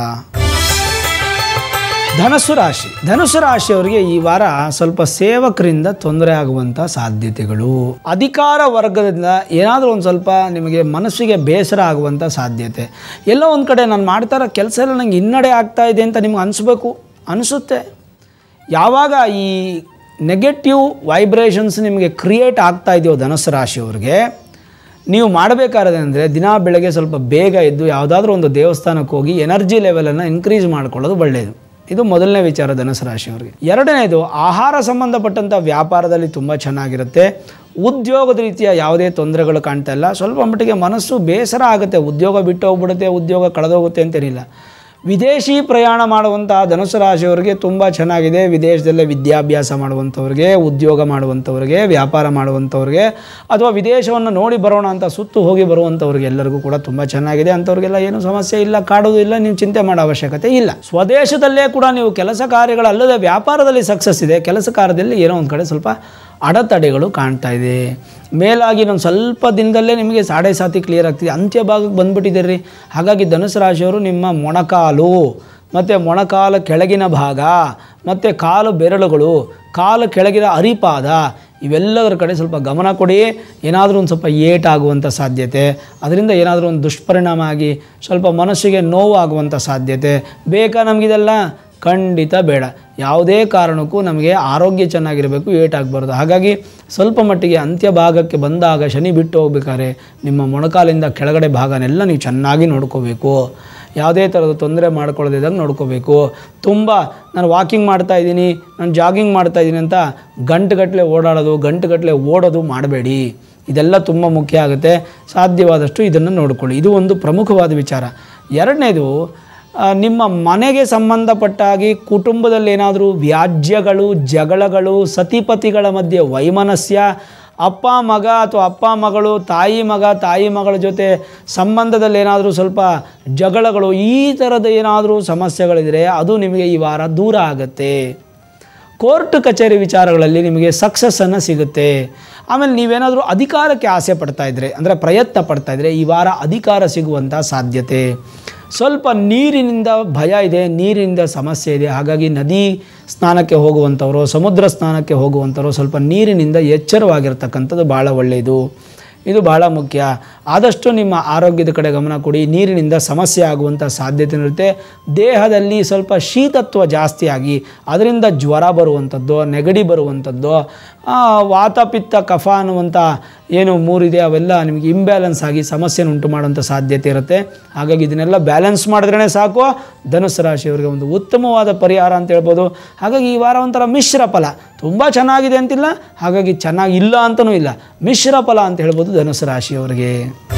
ಧನಸ್ಸು ರಾಶಿ ಧನುಸ್ಸು ರಾಶಿಯವರಿಗೆ ಈ ವಾರ ಸ್ವಲ್ಪ ಸೇವಕರಿಂದ ತೊಂದರೆ ಆಗುವಂಥ ಸಾಧ್ಯತೆಗಳು ಅಧಿಕಾರ ವರ್ಗದಿಂದ ಏನಾದರೂ ಒಂದು ಸ್ವಲ್ಪ ನಿಮಗೆ ಮನಸ್ಸಿಗೆ ಬೇಸರ ಆಗುವಂಥ ಸಾಧ್ಯತೆ ಎಲ್ಲೋ ಒಂದು ಕಡೆ ನಾನು ಮಾಡ್ತಾ ಇರೋ ಕೆಲಸ ಎಲ್ಲ ನಂಗೆ ಹಿನ್ನಡೆ ಆಗ್ತಾ ಇದೆ ಅಂತ ನಿಮ್ಗೆ ಅನಿಸ್ಬೇಕು ಅನಿಸುತ್ತೆ ಯಾವಾಗ ಈ ನೆಗೆಟಿವ್ ವೈಬ್ರೇಷನ್ಸ್ ನಿಮಗೆ ಕ್ರಿಯೇಟ್ ಆಗ್ತಾ ಇದೆಯೋ ಧನುಸ್ಸು ರಾಶಿಯವ್ರಿಗೆ ನೀವು ಮಾಡಬೇಕಾದ್ರೆ ಅಂದರೆ ದಿನ ಬೆಳಗ್ಗೆ ಸ್ವಲ್ಪ ಬೇಗ ಎದ್ದು ಯಾವುದಾದ್ರೂ ಒಂದು ದೇವಸ್ಥಾನಕ್ಕೆ ಹೋಗಿ ಎನರ್ಜಿ ಲೆವೆಲನ್ನು ಇನ್ಕ್ರೀಸ್ ಮಾಡ್ಕೊಳ್ಳೋದು ಒಳ್ಳೆಯದು ಇದು ಮೊದಲನೇ ವಿಚಾರ ಧನುಸು ರಾಶಿಯವರಿಗೆ ಎರಡನೇದು ಆಹಾರ ಸಂಬಂಧಪಟ್ಟಂಥ ವ್ಯಾಪಾರದಲ್ಲಿ ತುಂಬ ಚೆನ್ನಾಗಿರುತ್ತೆ ಉದ್ಯೋಗದ ರೀತಿಯ ಯಾವುದೇ ತೊಂದರೆಗಳು ಕಾಣ್ತಾ ಇಲ್ಲ ಸ್ವಲ್ಪ ಮಟ್ಟಿಗೆ ಮನಸ್ಸು ಬೇಸರ ಆಗುತ್ತೆ ಉದ್ಯೋಗ ಬಿಟ್ಟು ಹೋಗ್ಬಿಡುತ್ತೆ ಉದ್ಯೋಗ ಕಳೆದೋಗುತ್ತೆ ಅಂತೇನಿಲ್ಲ ವಿದೇಶಿ ಪ್ರಯಾಣ ಮಾಡುವಂತಹ ಧನುಸು ರಾಶಿಯವರಿಗೆ ತುಂಬ ಚೆನ್ನಾಗಿದೆ ವಿದೇಶದಲ್ಲೇ ವಿದ್ಯಾಭ್ಯಾಸ ಮಾಡುವಂಥವ್ರಿಗೆ ಉದ್ಯೋಗ ಮಾಡುವಂಥವ್ರಿಗೆ ವ್ಯಾಪಾರ ಮಾಡುವಂಥವ್ರಿಗೆ ಅಥವಾ ವಿದೇಶವನ್ನು ನೋಡಿ ಬರೋಣ ಅಂತ ಸುತ್ತು ಹೋಗಿ ಬರುವಂಥವ್ರಿಗೆ ಎಲ್ಲರಿಗೂ ಕೂಡ ತುಂಬ ಚೆನ್ನಾಗಿದೆ ಅಂಥವ್ರಿಗೆಲ್ಲ ಏನು ಸಮಸ್ಯೆ ಇಲ್ಲ ಕಾಡೋದು ಇಲ್ಲ ನೀವು ಚಿಂತೆ ಮಾಡೋ ಅವಶ್ಯಕತೆ ಇಲ್ಲ ಸ್ವದೇಶದಲ್ಲೇ ಕೂಡ ನೀವು ಕೆಲಸ ಕಾರ್ಯಗಳಲ್ಲದೆ ವ್ಯಾಪಾರದಲ್ಲಿ ಸಕ್ಸಸ್ ಇದೆ ಕೆಲಸ ಕಾರ್ಯದಲ್ಲಿ ಏನೋ ಒಂದು ಕಡೆ ಸ್ವಲ್ಪ ಅಡೆತಡೆಗಳು ಕಾಣ್ತಾ ಇದೆ ಮೇಲಾಗಿ ಇನ್ನೊಂದು ಸ್ವಲ್ಪ ದಿನದಲ್ಲೇ ನಿಮಗೆ ಸಾಡೆ ಸಾತಿ ಕ್ಲಿಯರ್ ಆಗ್ತಿದೆ ಅಂತ್ಯ ಭಾಗಕ್ಕೆ ಬಂದ್ಬಿಟ್ಟಿದ್ದೀರಿ ಹಾಗಾಗಿ ಧನುಸು ರಾಶಿಯವರು ನಿಮ್ಮ ಮೊಣಕಾಲು ಮತ್ತು ಮೊಣಕಾಲ ಕೆಳಗಿನ ಭಾಗ ಮತ್ತು ಕಾಲು ಬೆರಳುಗಳು ಕಾಲು ಕೆಳಗಿನ ಅರಿಪಾದ ಇವೆಲ್ಲದರ ಕಡೆ ಸ್ವಲ್ಪ ಗಮನ ಕೊಡಿ ಏನಾದರೂ ಒಂದು ಸ್ವಲ್ಪ ಏಟಾಗುವಂಥ ಸಾಧ್ಯತೆ ಅದರಿಂದ ಏನಾದರೂ ಒಂದು ದುಷ್ಪರಿಣಾಮ ಆಗಿ ಸ್ವಲ್ಪ ಮನಸ್ಸಿಗೆ ನೋವು ಆಗುವಂಥ ಸಾಧ್ಯತೆ ಬೇಕಾ ನಮಗಿದೆಲ್ಲ ಖಂಡಿತ ಬೇಡ ಯಾವುದೇ ಕಾರಣಕ್ಕೂ ನಮಗೆ ಆರೋಗ್ಯ ಚೆನ್ನಾಗಿರಬೇಕು ಏಟಾಗಬಾರ್ದು ಹಾಗಾಗಿ ಸ್ವಲ್ಪ ಮಟ್ಟಿಗೆ ಅಂತ್ಯ ಭಾಗಕ್ಕೆ ಬಂದಾಗ ಶನಿ ಬಿಟ್ಟು ಹೋಗ್ಬೇಕಾದ್ರೆ ನಿಮ್ಮ ಮೊಣಕಾಲಿಂದ ಕೆಳಗಡೆ ಭಾಗನೆಲ್ಲ ನೀವು ಚೆನ್ನಾಗಿ ನೋಡ್ಕೋಬೇಕು ಯಾವುದೇ ಥರದ ತೊಂದರೆ ಮಾಡ್ಕೊಳ್ಳೋದಿದ್ದಾಗ ನೋಡ್ಕೋಬೇಕು ತುಂಬ ನಾನು ವಾಕಿಂಗ್ ಮಾಡ್ತಾ ಇದ್ದೀನಿ ನಾನು ಜಾಗಿಂಗ್ ಮಾಡ್ತಾ ಇದ್ದೀನಿ ಅಂತ ಗಂಟುಗಟ್ಟಲೆ ಓಡಾಡೋದು ಗಂಟುಗಟ್ಟಲೆ ಓಡೋದು ಮಾಡಬೇಡಿ ಇದೆಲ್ಲ ತುಂಬ ಮುಖ್ಯ ಆಗುತ್ತೆ ಸಾಧ್ಯವಾದಷ್ಟು ಇದನ್ನು ನೋಡ್ಕೊಳ್ಳಿ ಇದು ಒಂದು ಪ್ರಮುಖವಾದ ವಿಚಾರ ಎರಡನೇದು ಆ, ನಿಮ್ಮ ಮನೆಗೆ ಸಂಬಂಧಪಟ್ಟಾಗಿ ಕುಟುಂಬದಲ್ಲಿ ಏನಾದರೂ ವ್ಯಾಜ್ಯಗಳು ಜಗಳಗಳು ಸತಿಪತಿಗಳ ಮಧ್ಯೆ ವೈಮನಸ್ಯ ಅಪ್ಪ ಮಗ ಅಥವಾ ಅಪ್ಪ ಮಗಳು ತಾಯಿ ಮಗ ತಾಯಿ ಮಗಳ ಜೊತೆ ಸಂಬಂಧದಲ್ಲಿ ಏನಾದರೂ ಸ್ವಲ್ಪ ಜಗಳಗಳು ಈ ಥರದ ಏನಾದರೂ ಸಮಸ್ಯೆಗಳಿದ್ರೆ ಅದು ನಿಮಗೆ ಈ ವಾರ ದೂರ ಆಗುತ್ತೆ ಕೋರ್ಟ್ ಕಚೇರಿ ವಿಚಾರಗಳಲ್ಲಿ ನಿಮಗೆ ಸಕ್ಸಸ್ಸನ್ನು ಸಿಗುತ್ತೆ ಆಮೇಲೆ ನೀವೇನಾದರೂ ಅಧಿಕಾರಕ್ಕೆ ಆಸೆ ಪಡ್ತಾ ಇದ್ರೆ ಅಂದರೆ ಪ್ರಯತ್ನ ಪಡ್ತಾ ಇದ್ರೆ ಈ ವಾರ ಅಧಿಕಾರ ಸಿಗುವಂಥ ಸಾಧ್ಯತೆ ಸ್ವಲ್ಪ ನೀರಿನಿಂದ ಭಯ ಇದೆ ನೀರಿನಿಂದ ಸಮಸ್ಯೆ ಇದೆ ಹಾಗಾಗಿ ನದಿ ಸ್ನಾನಕ್ಕೆ ಹೋಗುವಂಥವ್ರು ಸಮುದ್ರ ಸ್ನಾನಕ್ಕೆ ಹೋಗುವಂಥವ್ರು ಸ್ವಲ್ಪ ನೀರಿನಿಂದ ಎಚ್ಚರವಾಗಿರ್ತಕ್ಕಂಥದ್ದು ಭಾಳ ಒಳ್ಳೆಯದು ಇದು ಬಹಳ ಮುಖ್ಯ ಆದಷ್ಟು ನಿಮ್ಮ ಆರೋಗ್ಯದ ಕಡೆ ಗಮನ ಕೊಡಿ ನೀರಿನಿಂದ ಸಮಸ್ಯೆ ಆಗುವಂಥ ಸಾಧ್ಯತೆ ಇರುತ್ತೆ ದೇಹದಲ್ಲಿ ಸ್ವಲ್ಪ ಶೀತತ್ವ ಜಾಸ್ತಿಯಾಗಿ ಅದರಿಂದ ಜ್ವರ ಬರುವಂಥದ್ದು ನೆಗಡಿ ಬರುವಂಥದ್ದು ಆ, ವಾತ ಪಿತ್ತ ಕಫ ಅನ್ನುವಂಥ ಏನು ಮೂರಿದೆ ಅವೆಲ್ಲ ನಿಮಗೆ ಇಂಬ್ಯಾಲೆನ್ಸ್ ಆಗಿ ಸಮಸ್ಯೆನ ಉಂಟು ಮಾಡುವಂಥ ಸಾಧ್ಯತೆ ಇರುತ್ತೆ ಹಾಗಾಗಿ ಇದನ್ನೆಲ್ಲ ಬ್ಯಾಲೆನ್ಸ್ ಮಾಡಿದ್ರೇ ಸಾಕು ಧನುಸ್ಸು ರಾಶಿಯವರಿಗೆ ಒಂದು ಉತ್ತಮವಾದ ಪರಿಹಾರ ಅಂತ ಹೇಳ್ಬೋದು ಹಾಗಾಗಿ ಈ ವಾರ ಒಂಥರ ಮಿಶ್ರ ಫಲ ತುಂಬ ಚೆನ್ನಾಗಿದೆ ಅಂತಿಲ್ಲ ಹಾಗಾಗಿ ಚೆನ್ನಾಗಿಲ್ಲ ಅಂತಲೂ ಇಲ್ಲ ಮಿಶ್ರ ಫಲ ಅಂತ ಹೇಳ್ಬೋದು ಧನುಸ್ಸು ರಾಶಿಯವರಿಗೆ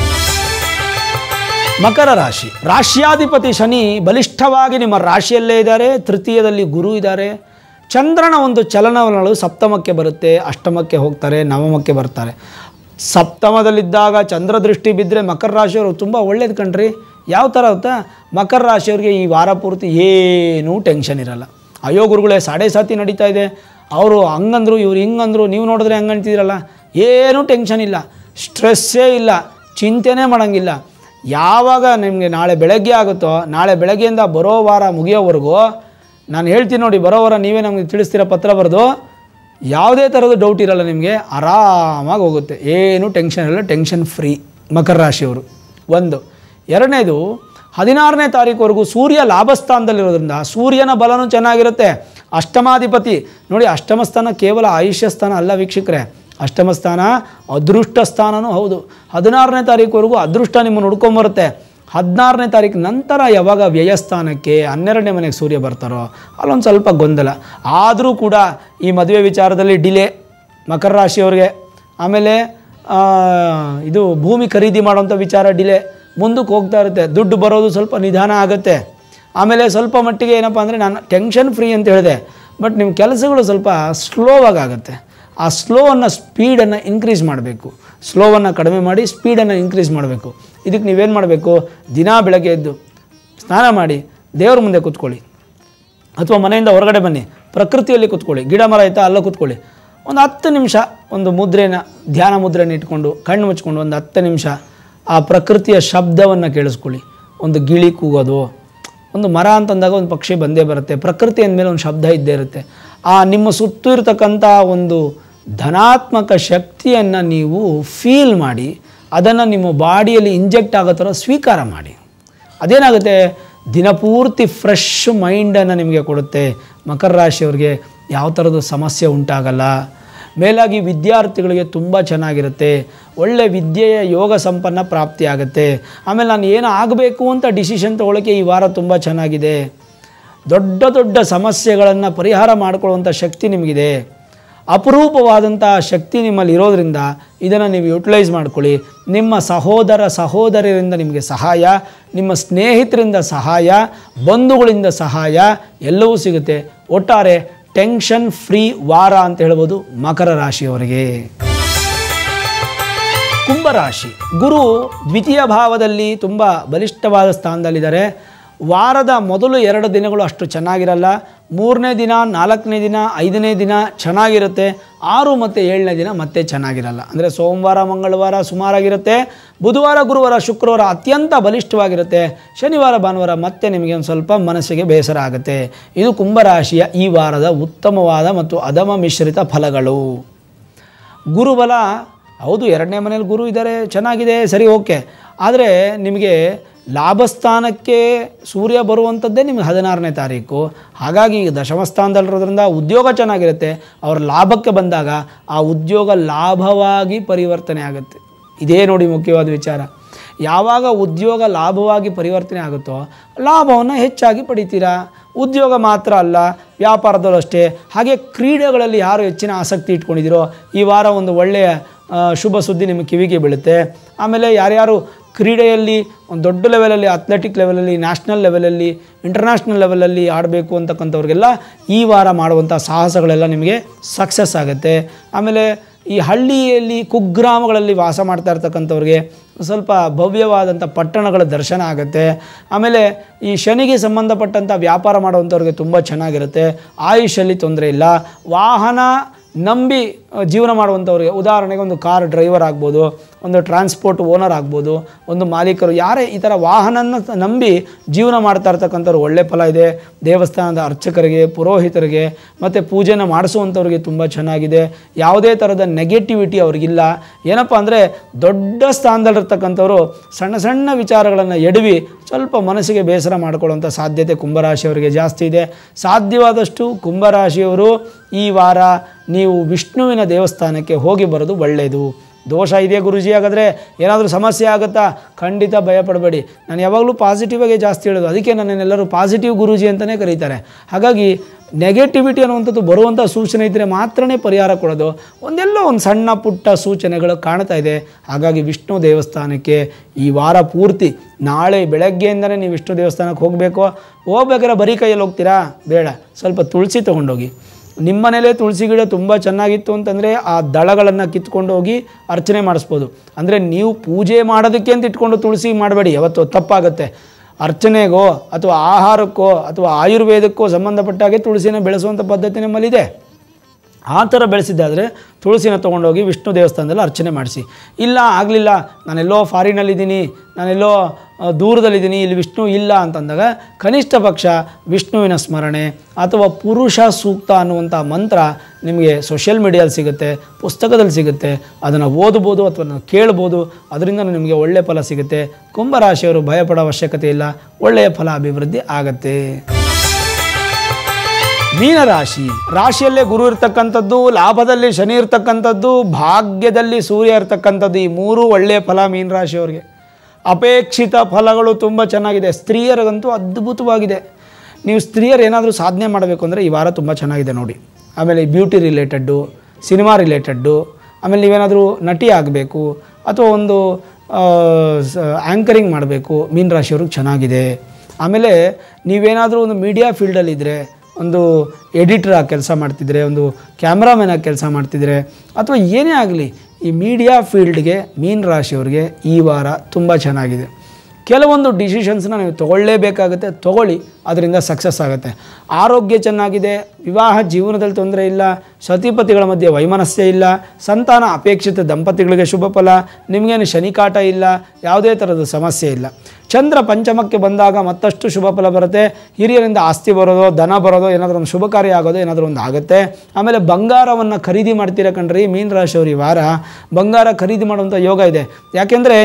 ಮಕರ ರಾಶಿ ರಾಶ್ಯಾಧಿಪತಿ ಶನಿ ಬಲಿಷ್ಠವಾಗಿ ನಿಮ್ಮ ರಾಶಿಯಲ್ಲೇ ಇದ್ದಾರೆ ತೃತೀಯದಲ್ಲಿ ಗುರು ಇದ್ದಾರೆ ಚಂದ್ರನ ಒಂದು ಚಲನವಲನಗಳು ಸಪ್ತಮಕ್ಕೆ ಬರುತ್ತೆ ಅಷ್ಟಮಕ್ಕೆ ಹೋಗ್ತಾರೆ ನವಮಕ್ಕೆ ಬರ್ತಾರೆ ಸಪ್ತಮದಲ್ಲಿದ್ದಾಗ ಚಂದ್ರ ದೃಷ್ಟಿ ಬಿದ್ದರೆ ಮಕರ ರಾಶಿಯವರು ತುಂಬ ಒಳ್ಳೇದು ಕಣ್ರಿ ಯಾವ ಥರ ಗೊತ್ತಾ ಮಕರ ರಾಶಿಯವರಿಗೆ ಈ ವಾರ ಪೂರ್ತಿ ಏನೂ ಟೆನ್ಷನ್ ಇರಲ್ಲ ಅಯ್ಯೋ ಗುರುಗಳೇ ಸಾಡೆ ಸಾತಿ ನಡೀತಾ ಇದೆ ಅವರು ಹಂಗಂದ್ರು ಇವ್ರು ಹಿಂಗಂದ್ರು ನೀವು ನೋಡಿದ್ರೆ ಹಂಗೆ ಅಂತಿದ್ದೀರಲ್ಲ ಏನೂ ಟೆನ್ಷನ್ ಇಲ್ಲ ಸ್ಟ್ರೆಸ್ಸೇ ಇಲ್ಲ ಚಿಂತೆನೇ ಮಾಡೋಂಗಿಲ್ಲ ಯಾವಾಗ ನಿಮಗೆ ನಾಳೆ ಬೆಳಗ್ಗೆ ಆಗುತ್ತೋ ನಾಳೆ ಬೆಳಗ್ಗೆಯಿಂದ ಬರೋ ವಾರ ಮುಗಿಯೋವರೆಗೂ ನಾನು ಹೇಳ್ತೀನಿ ನೋಡಿ ಬರೋ ವಾರ ನೀವೇ ನಮಗೆ ತಿಳಿಸ್ತೀರ ಪತ್ರ ಬರೆದು ಯಾವುದೇ ಥರದ ಡೌಟ್ ಇರಲ್ಲ ನಿಮಗೆ ಆರಾಮಾಗಿ ಹೋಗುತ್ತೆ ಏನು ಟೆನ್ಷನ್ ಇಲ್ಲ ಟೆನ್ಷನ್ ಫ್ರೀ ಮಕರ ರಾಶಿಯವರು ಒಂದು ಎರಡನೇದು ಹದಿನಾರನೇ ತಾರೀಕುವರೆಗೂ ಸೂರ್ಯ ಲಾಭಸ್ಥಾನದಲ್ಲಿರೋದ್ರಿಂದ ಸೂರ್ಯನ ಬಲನೂ ಚೆನ್ನಾಗಿರುತ್ತೆ ಅಷ್ಟಮಾಧಿಪತಿ ನೋಡಿ ಅಷ್ಟಮ ಸ್ಥಾನ ಕೇವಲ ಆಯುಷ್ಯ ಸ್ಥಾನ ಅಲ್ಲ ವೀಕ್ಷಕರೇ ಅಷ್ಟಮ ಸ್ಥಾನ ಅದೃಷ್ಟ ಸ್ಥಾನನೂ ಹೌದು ಹದಿನಾರನೇ ತಾರೀಕುವರೆಗೂ ಅದೃಷ್ಟ ನಿಮ್ಮನ್ನು ಹುಡ್ಕೊಂಬರುತ್ತೆ ಹದಿನಾರನೇ ತಾರೀಕು ನಂತರ ಯಾವಾಗ ವ್ಯಯಸ್ಥಾನಕ್ಕೆ ಹನ್ನೆರಡನೇ ಮನೆಗೆ ಸೂರ್ಯ ಬರ್ತಾರೋ ಅಲ್ಲೊಂದು ಸ್ವಲ್ಪ ಗೊಂದಲ ಆದರೂ ಕೂಡ ಈ ಮದುವೆ ವಿಚಾರದಲ್ಲಿ ಡಿಲೇ ಮಕರ ರಾಶಿಯವ್ರಿಗೆ ಆಮೇಲೆ ಆ, ಇದು ಭೂಮಿ ಖರೀದಿ ಮಾಡೋಂಥ ವಿಚಾರ ಡಿಲೇ ಮುಂದಕ್ಕೆ ಹೋಗ್ತಾ ಇರುತ್ತೆ ದುಡ್ಡು ಬರೋದು ಸ್ವಲ್ಪ ನಿಧಾನ ಆಗುತ್ತೆ ಆಮೇಲೆ ಸ್ವಲ್ಪ ಮಟ್ಟಿಗೆ ಏನಪ್ಪ ಅಂದರೆ ನಾನು ಟೆನ್ಷನ್ ಫ್ರೀ ಅಂತ ಹೇಳಿದೆ ಬಟ್ ನಿಮ್ಮ ಕೆಲಸಗಳು ಸ್ವಲ್ಪ ಸ್ಲೋವಾಗಿ ಆಗುತ್ತೆ ಆ ಸ್ಲೋವನ್ನು ಸ್ಪೀಡನ್ನು ಇನ್ಕ್ರೀಸ್ ಮಾಡಬೇಕು ಸ್ಲೋವನ್ನು ಕಡಿಮೆ ಮಾಡಿ ಸ್ಪೀಡನ್ನು ಇನ್ಕ್ರೀಸ್ ಮಾಡಬೇಕು ಇದಕ್ಕೆ ನೀವೇನು ಮಾಡಬೇಕು ದಿನಾ ಬೆಳಗ್ಗೆ ಎದ್ದು ಸ್ನಾನ ಮಾಡಿ ದೇವ್ರ ಮುಂದೆ ಕೂತ್ಕೊಳ್ಳಿ ಅಥವಾ ಮನೆಯಿಂದ ಹೊರಗಡೆ ಬನ್ನಿ ಪ್ರಕೃತಿಯಲ್ಲಿ ಕೂತ್ಕೊಳ್ಳಿ ಗಿಡ ಮರ ಆಯ್ತಾ ಅಲ್ಲ ಕೂತ್ಕೊಳ್ಳಿ ಒಂದು ಹತ್ತು ನಿಮಿಷ ಒಂದು ಮುದ್ರೆನ ಧ್ಯಾನ ಮುದ್ರೆನ ಇಟ್ಕೊಂಡು ಕಣ್ಣು ಮುಚ್ಕೊಂಡು ಒಂದು ಹತ್ತು ನಿಮಿಷ ಆ ಪ್ರಕೃತಿಯ ಶಬ್ದವನ್ನು ಕೇಳಿಸ್ಕೊಳ್ಳಿ ಒಂದು ಗಿಳಿ ಕೂಗೋದು ಒಂದು ಮರ ಅಂತಂದಾಗ ಒಂದು ಪಕ್ಷಿ ಬಂದೇ ಬರುತ್ತೆ ಪ್ರಕೃತಿ ಅಂದಮೇಲೆ ಒಂದು ಶಬ್ದ ಇದ್ದೇ ಇರುತ್ತೆ ಆ ನಿಮ್ಮ ಸುತ್ತೂ ಇರತಕ್ಕಂಥ ಒಂದು ಧನಾತ್ಮಕ ಶಕ್ತಿಯನ್ನು ನೀವು ಫೀಲ್ ಮಾಡಿ ಅದನ್ನು ನಿಮ್ಮ ಬಾಡಿಯಲ್ಲಿ ಇಂಜೆಕ್ಟ್ ಆಗೋ ಥರ ಸ್ವೀಕಾರ ಮಾಡಿ ಅದೇನಾಗುತ್ತೆ ದಿನಪೂರ್ತಿ ಫ್ರೆಶ್ ಮೈಂಡನ್ನು ನಿಮಗೆ ಕೊಡುತ್ತೆ ಮಕರ ರಾಶಿಯವ್ರಿಗೆ ಯಾವ ಥರದ ಸಮಸ್ಯೆ ಉಂಟಾಗಲ್ಲ ಮೇಲಾಗಿ ವಿದ್ಯಾರ್ಥಿಗಳಿಗೆ ತುಂಬ ಚೆನ್ನಾಗಿರುತ್ತೆ ಒಳ್ಳೆ ವಿದ್ಯೆಯ ಯೋಗ ಸಂಪನ್ನ ಪ್ರಾಪ್ತಿ ಆಗುತ್ತೆ ಆಮೇಲೆ ನಾನು ಏನು ಆಗಬೇಕು ಅಂತ ಡಿಸಿಷನ್ ತೊಗೊಳಕ್ಕೆ ಈ ವಾರ ತುಂಬ ಚೆನ್ನಾಗಿದೆ ದೊಡ್ಡ ದೊಡ್ಡ ಸಮಸ್ಯೆಗಳನ್ನು ಪರಿಹಾರ ಮಾಡಿಕೊಳ್ಳುವಂಥ ಶಕ್ತಿ ನಿಮಗಿದೆ ಅಪರೂಪವಾದಂಥ ಶಕ್ತಿ ನಿಮ್ಮಲ್ಲಿ ಇರೋದ್ರಿಂದ ಇದನ್ನು ನೀವು ಯುಟಿಲೈಸ್ ಮಾಡ್ಕೊಳ್ಳಿ ನಿಮ್ಮ ಸಹೋದರ ಸಹೋದರಿಯರಿಂದ ನಿಮಗೆ ಸಹಾಯ ನಿಮ್ಮ ಸ್ನೇಹಿತರಿಂದ ಸಹಾಯ ಬಂಧುಗಳಿಂದ ಸಹಾಯ ಎಲ್ಲವೂ ಸಿಗುತ್ತೆ ಒಟ್ಟಾರೆ ಟೆನ್ಷನ್ ಫ್ರೀ ವಾರ ಅಂತ ಹೇಳ್ಬೋದು ಮಕರ ರಾಶಿಯವರಿಗೆ ಕುಂಭರಾಶಿ ಗುರು ದ್ವಿತೀಯ ಭಾವದಲ್ಲಿ ತುಂಬ ಬಲಿಷ್ಠವಾದ ಸ್ಥಾನದಲ್ಲಿದ್ದಾರೆ ವಾರದ ಮೊದಲು ಎರಡು ದಿನಗಳು ಅಷ್ಟು ಚೆನ್ನಾಗಿರಲ್ಲ ಮೂರನೇ ದಿನ ನಾಲ್ಕನೇ ದಿನ ಐದನೇ ದಿನ ಚೆನ್ನಾಗಿರುತ್ತೆ ಆರು ಮತ್ತು ಏಳನೇ ದಿನ ಮತ್ತೆ ಚೆನ್ನಾಗಿರಲ್ಲ ಅಂದರೆ ಸೋಮವಾರ ಮಂಗಳವಾರ ಸುಮಾರಾಗಿರುತ್ತೆ ಬುಧವಾರ ಗುರುವಾರ ಶುಕ್ರವಾರ ಅತ್ಯಂತ ಬಲಿಷ್ಠವಾಗಿರುತ್ತೆ ಶನಿವಾರ ಭಾನುವಾರ ಮತ್ತೆ ನಿಮಗೆ ಒಂದು ಸ್ವಲ್ಪ ಮನಸ್ಸಿಗೆ ಬೇಸರ ಆಗುತ್ತೆ ಇದು ಕುಂಭರಾಶಿಯ ಈ ವಾರದ ಉತ್ತಮವಾದ ಮತ್ತು ಅಧಮ ಮಿಶ್ರಿತ ಫಲಗಳು ಗುರುಬಲ ಹೌದು ಎರಡನೇ ಮನೇಲಿ ಗುರು ಇದ್ದಾರೆ ಚೆನ್ನಾಗಿದೆ ಸರಿ ಓಕೆ ಆದರೆ ನಿಮಗೆ ಲಾಭಸ್ಥಾನಕ್ಕೆ ಸೂರ್ಯ ಬರುವಂಥದ್ದೇ ನಿಮಗೆ ಹದಿನಾರನೇ ತಾರೀಕು ಹಾಗಾಗಿ ಈಗ ದಶಮ ಸ್ಥಾನದಲ್ಲಿರೋದ್ರಿಂದ ಉದ್ಯೋಗ ಚೆನ್ನಾಗಿರುತ್ತೆ ಅವರ ಲಾಭಕ್ಕೆ ಬಂದಾಗ ಆ ಉದ್ಯೋಗ ಲಾಭವಾಗಿ ಪರಿವರ್ತನೆ ಆಗುತ್ತೆ ಇದೇ ನೋಡಿ ಮುಖ್ಯವಾದ ವಿಚಾರ ಯಾವಾಗ ಉದ್ಯೋಗ ಲಾಭವಾಗಿ ಪರಿವರ್ತನೆ ಆಗುತ್ತೋ ಲಾಭವನ್ನು ಹೆಚ್ಚಾಗಿ ಪಡಿತೀರಾ ಉದ್ಯೋಗ ಮಾತ್ರ ಅಲ್ಲ ವ್ಯಾಪಾರದಲ್ಲೂ ಅಷ್ಟೇ ಹಾಗೆ ಕ್ರೀಡೆಗಳಲ್ಲಿ ಯಾರು ಹೆಚ್ಚಿನ ಆಸಕ್ತಿ ಇಟ್ಕೊಂಡಿದ್ದೀರೋ ಈ ವಾರ ಒಂದು ಒಳ್ಳೆಯ ಆ, ಶುಭ ಸುದ್ದಿ ನಿಮ್ಮ ಕಿವಿಗೆ ಬೀಳುತ್ತೆ ಆಮೇಲೆ ಯಾರ್ಯಾರು ಕ್ರೀಡೆಯಲ್ಲಿ ಒಂದು ದೊಡ್ಡ ಲೆವೆಲಲ್ಲಿ ಅಥ್ಲೆಟಿಕ್ ಲೆವೆಲಲ್ಲಿ ನ್ಯಾಷನಲ್ ಲೆವೆಲಲ್ಲಿ ಇಂಟರ್ನ್ಯಾಷನಲ್ ಲೆವೆಲಲ್ಲಿ ಆಡಬೇಕು ಅಂತಕ್ಕಂಥವ್ರಿಗೆಲ್ಲ ಈ ವಾರ ಮಾಡುವಂಥ ಸಾಹಸಗಳೆಲ್ಲ ನಿಮಗೆ ಸಕ್ಸಸ್ ಆಗುತ್ತೆ ಆಮೇಲೆ ಈ ಹಳ್ಳಿಯಲ್ಲಿ ಕುಗ್ರಾಮಗಳಲ್ಲಿ ವಾಸ ಮಾಡ್ತಾ ಇರ್ತಕ್ಕಂಥವ್ರಿಗೆ ಸ್ವಲ್ಪ ಭವ್ಯವಾದಂಥ ಪಟ್ಟಣಗಳ ದರ್ಶನ ಆಗುತ್ತೆ ಆಮೇಲೆ ಈ ಶನಿಗೆ ಸಂಬಂಧಪಟ್ಟಂಥ ವ್ಯಾಪಾರ ಮಾಡುವಂಥವ್ರಿಗೆ ತುಂಬ ಚೆನ್ನಾಗಿರುತ್ತೆ ಆಯುಷಲ್ಲಿ ತೊಂದರೆ ಇಲ್ಲ ವಾಹನ ನಂಬಿ ಅಹ್, ಜೀವನ ಮಾಡುವಂಥವ್ರಿಗೆ ಉದಾಹರಣೆಗೆ ಒಂದು ಕಾರ್ ಡ್ರೈವರ್ ಆಗ್ಬೋದು ಒಂದು ಟ್ರಾನ್ಸ್ಪೋರ್ಟ್ ಓನರ್ ಆಗ್ಬೋದು ಒಂದು ಮಾಲೀಕರು ಯಾರೇ ಈ ಥರ ವಾಹನನ ನಂಬಿ ಜೀವನ ಮಾಡ್ತಾ ಇರ್ತಕ್ಕಂಥವ್ರು ಒಳ್ಳೆ ಫಲ ಇದೆ ದೇವಸ್ಥಾನದ ಅರ್ಚಕರಿಗೆ ಪುರೋಹಿತರಿಗೆ ಮತ್ತು ಪೂಜೆನ ಮಾಡಿಸುವಂಥವ್ರಿಗೆ ತುಂಬ ಚೆನ್ನಾಗಿದೆ ಯಾವುದೇ ಥರದ ನೆಗೆಟಿವಿಟಿ ಅವ್ರಿಗಿಲ್ಲ ಏನಪ್ಪ ಅಂದರೆ ದೊಡ್ಡ ಸ್ಥಾನದಲ್ಲಿರ್ತಕ್ಕಂಥವ್ರು ಸಣ್ಣ ಸಣ್ಣ ವಿಚಾರಗಳನ್ನು ಎಡವಿ ಸ್ವಲ್ಪ ಮನಸ್ಸಿಗೆ ಬೇಸರ ಮಾಡಿಕೊಳ್ಳುವಂಥ ಸಾಧ್ಯತೆ ಕುಂಭರಾಶಿಯವರಿಗೆ ಜಾಸ್ತಿ ಇದೆ ಸಾಧ್ಯವಾದಷ್ಟು ಕುಂಭರಾಶಿಯವರು ಈ ವಾರ ನೀವು ವಿಷ್ಣುವಿನ ದೇವಸ್ಥಾನಕ್ಕೆ ಹೋಗಿ ಬರೋದು ಒಳ್ಳೆಯದು ದೋಷ ಇದೆಯಾ ಗುರುಜಿ ಹಾಗಾದರೆ ಏನಾದರೂ ಸಮಸ್ಯೆ ಆಗುತ್ತಾ ಖಂಡಿತ ಭಯಪಡಬೇಡಿ ನಾನು ಯಾವಾಗಲೂ ಪಾಸಿಟಿವ್ ಆಗಿ ಜಾಸ್ತಿ ಹೇಳೋದು ಅದಕ್ಕೆ ನನ್ನನ್ನೆಲ್ಲರೂ ಪಾಸಿಟಿವ್ ಗುರೂಜಿ ಅಂತಲೇ ಕರೀತಾರೆ ಹಾಗಾಗಿ ನೆಗೆಟಿವಿಟಿ ಅನ್ನುವಂಥದ್ದು ಬರುವಂಥ ಸೂಚನೆ ಇದ್ದರೆ ಮಾತ್ರನೇ ಪರಿಹಾರ ಕೊಡೋದು ಒಂದೆಲ್ಲೋ ಒಂದು ಸಣ್ಣ ಪುಟ್ಟ ಸೂಚನೆಗಳು ಕಾಣ್ತಾ ಇದೆ ಹಾಗಾಗಿ ವಿಷ್ಣು ದೇವಸ್ಥಾನಕ್ಕೆ ಈ ವಾರ ಪೂರ್ತಿ ನಾಳೆ ಬೆಳಗ್ಗೆಯಿಂದನೇ ನೀವು ವಿಷ್ಣು ದೇವಸ್ಥಾನಕ್ಕೆ ಹೋಗಬೇಕು ಹೋಗ್ಬೇಕಾದ್ರೆ ಬರೀ ಕೈಯಲ್ಲಿ ಹೋಗ್ತೀರಾ ಬೇಡ ಸ್ವಲ್ಪ ತುಳಸಿ ತೊಗೊಂಡೋಗಿ ನಿಮ್ಮನೇಲೇ ತುಳಸಿ ಗಿಡ ತುಂಬ ಚೆನ್ನಾಗಿತ್ತು ಅಂತಂದರೆ ಆ ದಳಗಳನ್ನು ಕಿತ್ಕೊಂಡು ಹೋಗಿ ಅರ್ಚನೆ ಮಾಡಿಸ್ಬೋದು ಅಂದರೆ ನೀವು ಪೂಜೆ ಮಾಡೋದಕ್ಕೆ ಅಂತ ಇಟ್ಕೊಂಡು ತುಳಸಿ ಮಾಡಬೇಡಿ ಯಾವತ್ತು ತಪ್ಪಾಗುತ್ತೆ ಅರ್ಚನೆಗೋ ಅಥವಾ ಆಹಾರಕ್ಕೋ ಅಥವಾ ಆಯುರ್ವೇದಕ್ಕೋ ಸಂಬಂಧಪಟ್ಟಾಗೆ ತುಳಸಿನ ಬೆಳೆಸುವಂಥ ಪದ್ಧತಿ ನಮ್ಮಲ್ಲಿದೆ ಆ ಥರ ಬೆಳೆಸಿದ್ದಾದರೆ ತುಳಸಿನ ತೊಗೊಂಡೋಗಿ ವಿಷ್ಣು ದೇವಸ್ಥಾನದಲ್ಲಿ ಅರ್ಚನೆ ಮಾಡಿಸಿ ಇಲ್ಲ ಆಗಲಿಲ್ಲ ನಾನೆಲ್ಲೋ ಫಾರಿನಲ್ಲಿದ್ದೀನಿ ನಾನೆಲ್ಲೋ ಆ, ದೂರದಲ್ಲಿದ್ದೀನಿ ಇಲ್ಲಿ ವಿಷ್ಣು ಇಲ್ಲ ಅಂತಂದಾಗ ಕನಿಷ್ಠ ಪಕ್ಷ ವಿಷ್ಣುವಿನ ಸ್ಮರಣೆ ಅಥವಾ ಪುರುಷ ಸೂಕ್ತ ಅನ್ನುವಂಥ ಮಂತ್ರ ನಿಮಗೆ ಸೋಷಿಯಲ್ ಮೀಡಿಯಲ್ಲಿ ಸಿಗುತ್ತೆ ಪುಸ್ತಕದಲ್ಲಿ ಸಿಗುತ್ತೆ ಅದನ್ನು ಓದ್ಬೋದು ಅಥವಾ ನಾವು ಕೇಳ್ಬೋದು ಅದರಿಂದ ನಿಮಗೆ ಒಳ್ಳೆಯ ಫಲ ಸಿಗುತ್ತೆ ಕುಂಭರಾಶಿಯವರು ಭಯಪಡೋ ಅವಶ್ಯಕತೆ ಇಲ್ಲ ಒಳ್ಳೆಯ ಫಲ ಅಭಿವೃದ್ಧಿ ಆಗತ್ತೆ ಮೀನರಾಶಿ ರಾಶಿಯಲ್ಲೇ ಗುರು ಇರ್ತಕ್ಕಂಥದ್ದು ಲಾಭದಲ್ಲಿ ಶನಿ ಇರ್ತಕ್ಕಂಥದ್ದು ಭಾಗ್ಯದಲ್ಲಿ ಸೂರ್ಯ ಇರ್ತಕ್ಕಂಥದ್ದು ಈ ಮೂರು ಒಳ್ಳೆಯ ಫಲ ಮೀನರಾಶಿಯವರಿಗೆ ಅಪೇಕ್ಷಿತ ಫಲಗಳು ತುಂಬ ಚೆನ್ನಾಗಿದೆ ಸ್ತ್ರೀಯರಿಗಂತೂ ಅದ್ಭುತವಾಗಿದೆ ನೀವು ಸ್ತ್ರೀಯರು ಏನಾದರೂ ಸಾಧನೆ ಮಾಡಬೇಕು ಅಂದರೆ ಈ ವಾರ ತುಂಬ ಚೆನ್ನಾಗಿದೆ ನೋಡಿ ಆಮೇಲೆ ಬ್ಯೂಟಿ ರಿಲೇಟೆಡ್ಡು ಸಿನಿಮಾ ರಿಲೇಟೆಡ್ಡು ಆಮೇಲೆ ನೀವೇನಾದರೂ ನಟಿ ಆಗಬೇಕು ಅಥವಾ ಒಂದು ಆ್ಯಂಕರಿಂಗ್ ಮಾಡಬೇಕು ಮೀನರಾಶಿಯವ್ರಿಗೆ ಚೆನ್ನಾಗಿದೆ ಆಮೇಲೆ ನೀವೇನಾದರೂ ಒಂದು ಮೀಡಿಯಾ ಫೀಲ್ಡಲ್ಲಿದ್ದರೆ ಒಂದು ಎಡಿಟರ್ ಆಗಿ ಕೆಲಸ ಮಾಡ್ತಿದ್ರೆ ಒಂದು ಕ್ಯಾಮ್ರಾಮನ್ ಆಗಿ ಕೆಲಸ ಮಾಡ್ತಿದ್ರೆ ಅಥವಾ ಏನೇ ಆಗಲಿ ಈ ಮೀಡಿಯಾ ಫೀಲ್ಡ್ಗೆ ಮೀನ ರಾಶಿಯವ್ರಿಗೆ ಈ ವಾರ ತುಂಬ ಚೆನ್ನಾಗಿದೆ ಕೆಲವೊಂದು ಡಿಸಿಷನ್ಸ್ನ ನೀವು ತೊಗೊಳ್ಳೇಬೇಕಾಗುತ್ತೆ ತೊಗೊಳ್ಳಿ ಅದರಿಂದ ಸಕ್ಸಸ್ ಆಗುತ್ತೆ ಆರೋಗ್ಯ ಚೆನ್ನಾಗಿದೆ ವಿವಾಹ ಜೀವನದಲ್ಲಿ ತೊಂದರೆ ಇಲ್ಲ ಸತಿಪತಿಗಳ ಮಧ್ಯೆ ವೈಮನಸ್ಯ ಇಲ್ಲ ಸಂತಾನ ಅಪೇಕ್ಷಿತ ದಂಪತಿಗಳಿಗೆ ಶುಭ ಫಲ ನಿಮಗೇನು ಶನಿಕಾಟ ಇಲ್ಲ ಯಾವುದೇ ಥರದ ಸಮಸ್ಯೆ ಇಲ್ಲ ಚಂದ್ರ ಪಂಚಮಕ್ಕೆ ಬಂದಾಗ ಮತ್ತಷ್ಟು ಶುಭ ಫಲ ಬರುತ್ತೆ ಹಿರಿಯರಿಂದ ಆಸ್ತಿ ಬರೋದು ದನ ಬರೋದು ಏನಾದರೂ ಒಂದು ಶುಭ ಕಾರ್ಯ ಆಗೋದು ಏನಾದರೂ ಒಂದು ಆಗುತ್ತೆ ಆಮೇಲೆ ಬಂಗಾರವನ್ನು ಖರೀದಿ ಮಾಡ್ತೀರಾ ಕಣ್ರಿ ಮೀನ ರಾಶಿಯವ್ರು ಈ ವಾರ ಬಂಗಾರ ಖರೀದಿ ಮಾಡುವಂಥ ಯೋಗ ಇದೆ ಯಾಕೆಂದರೆ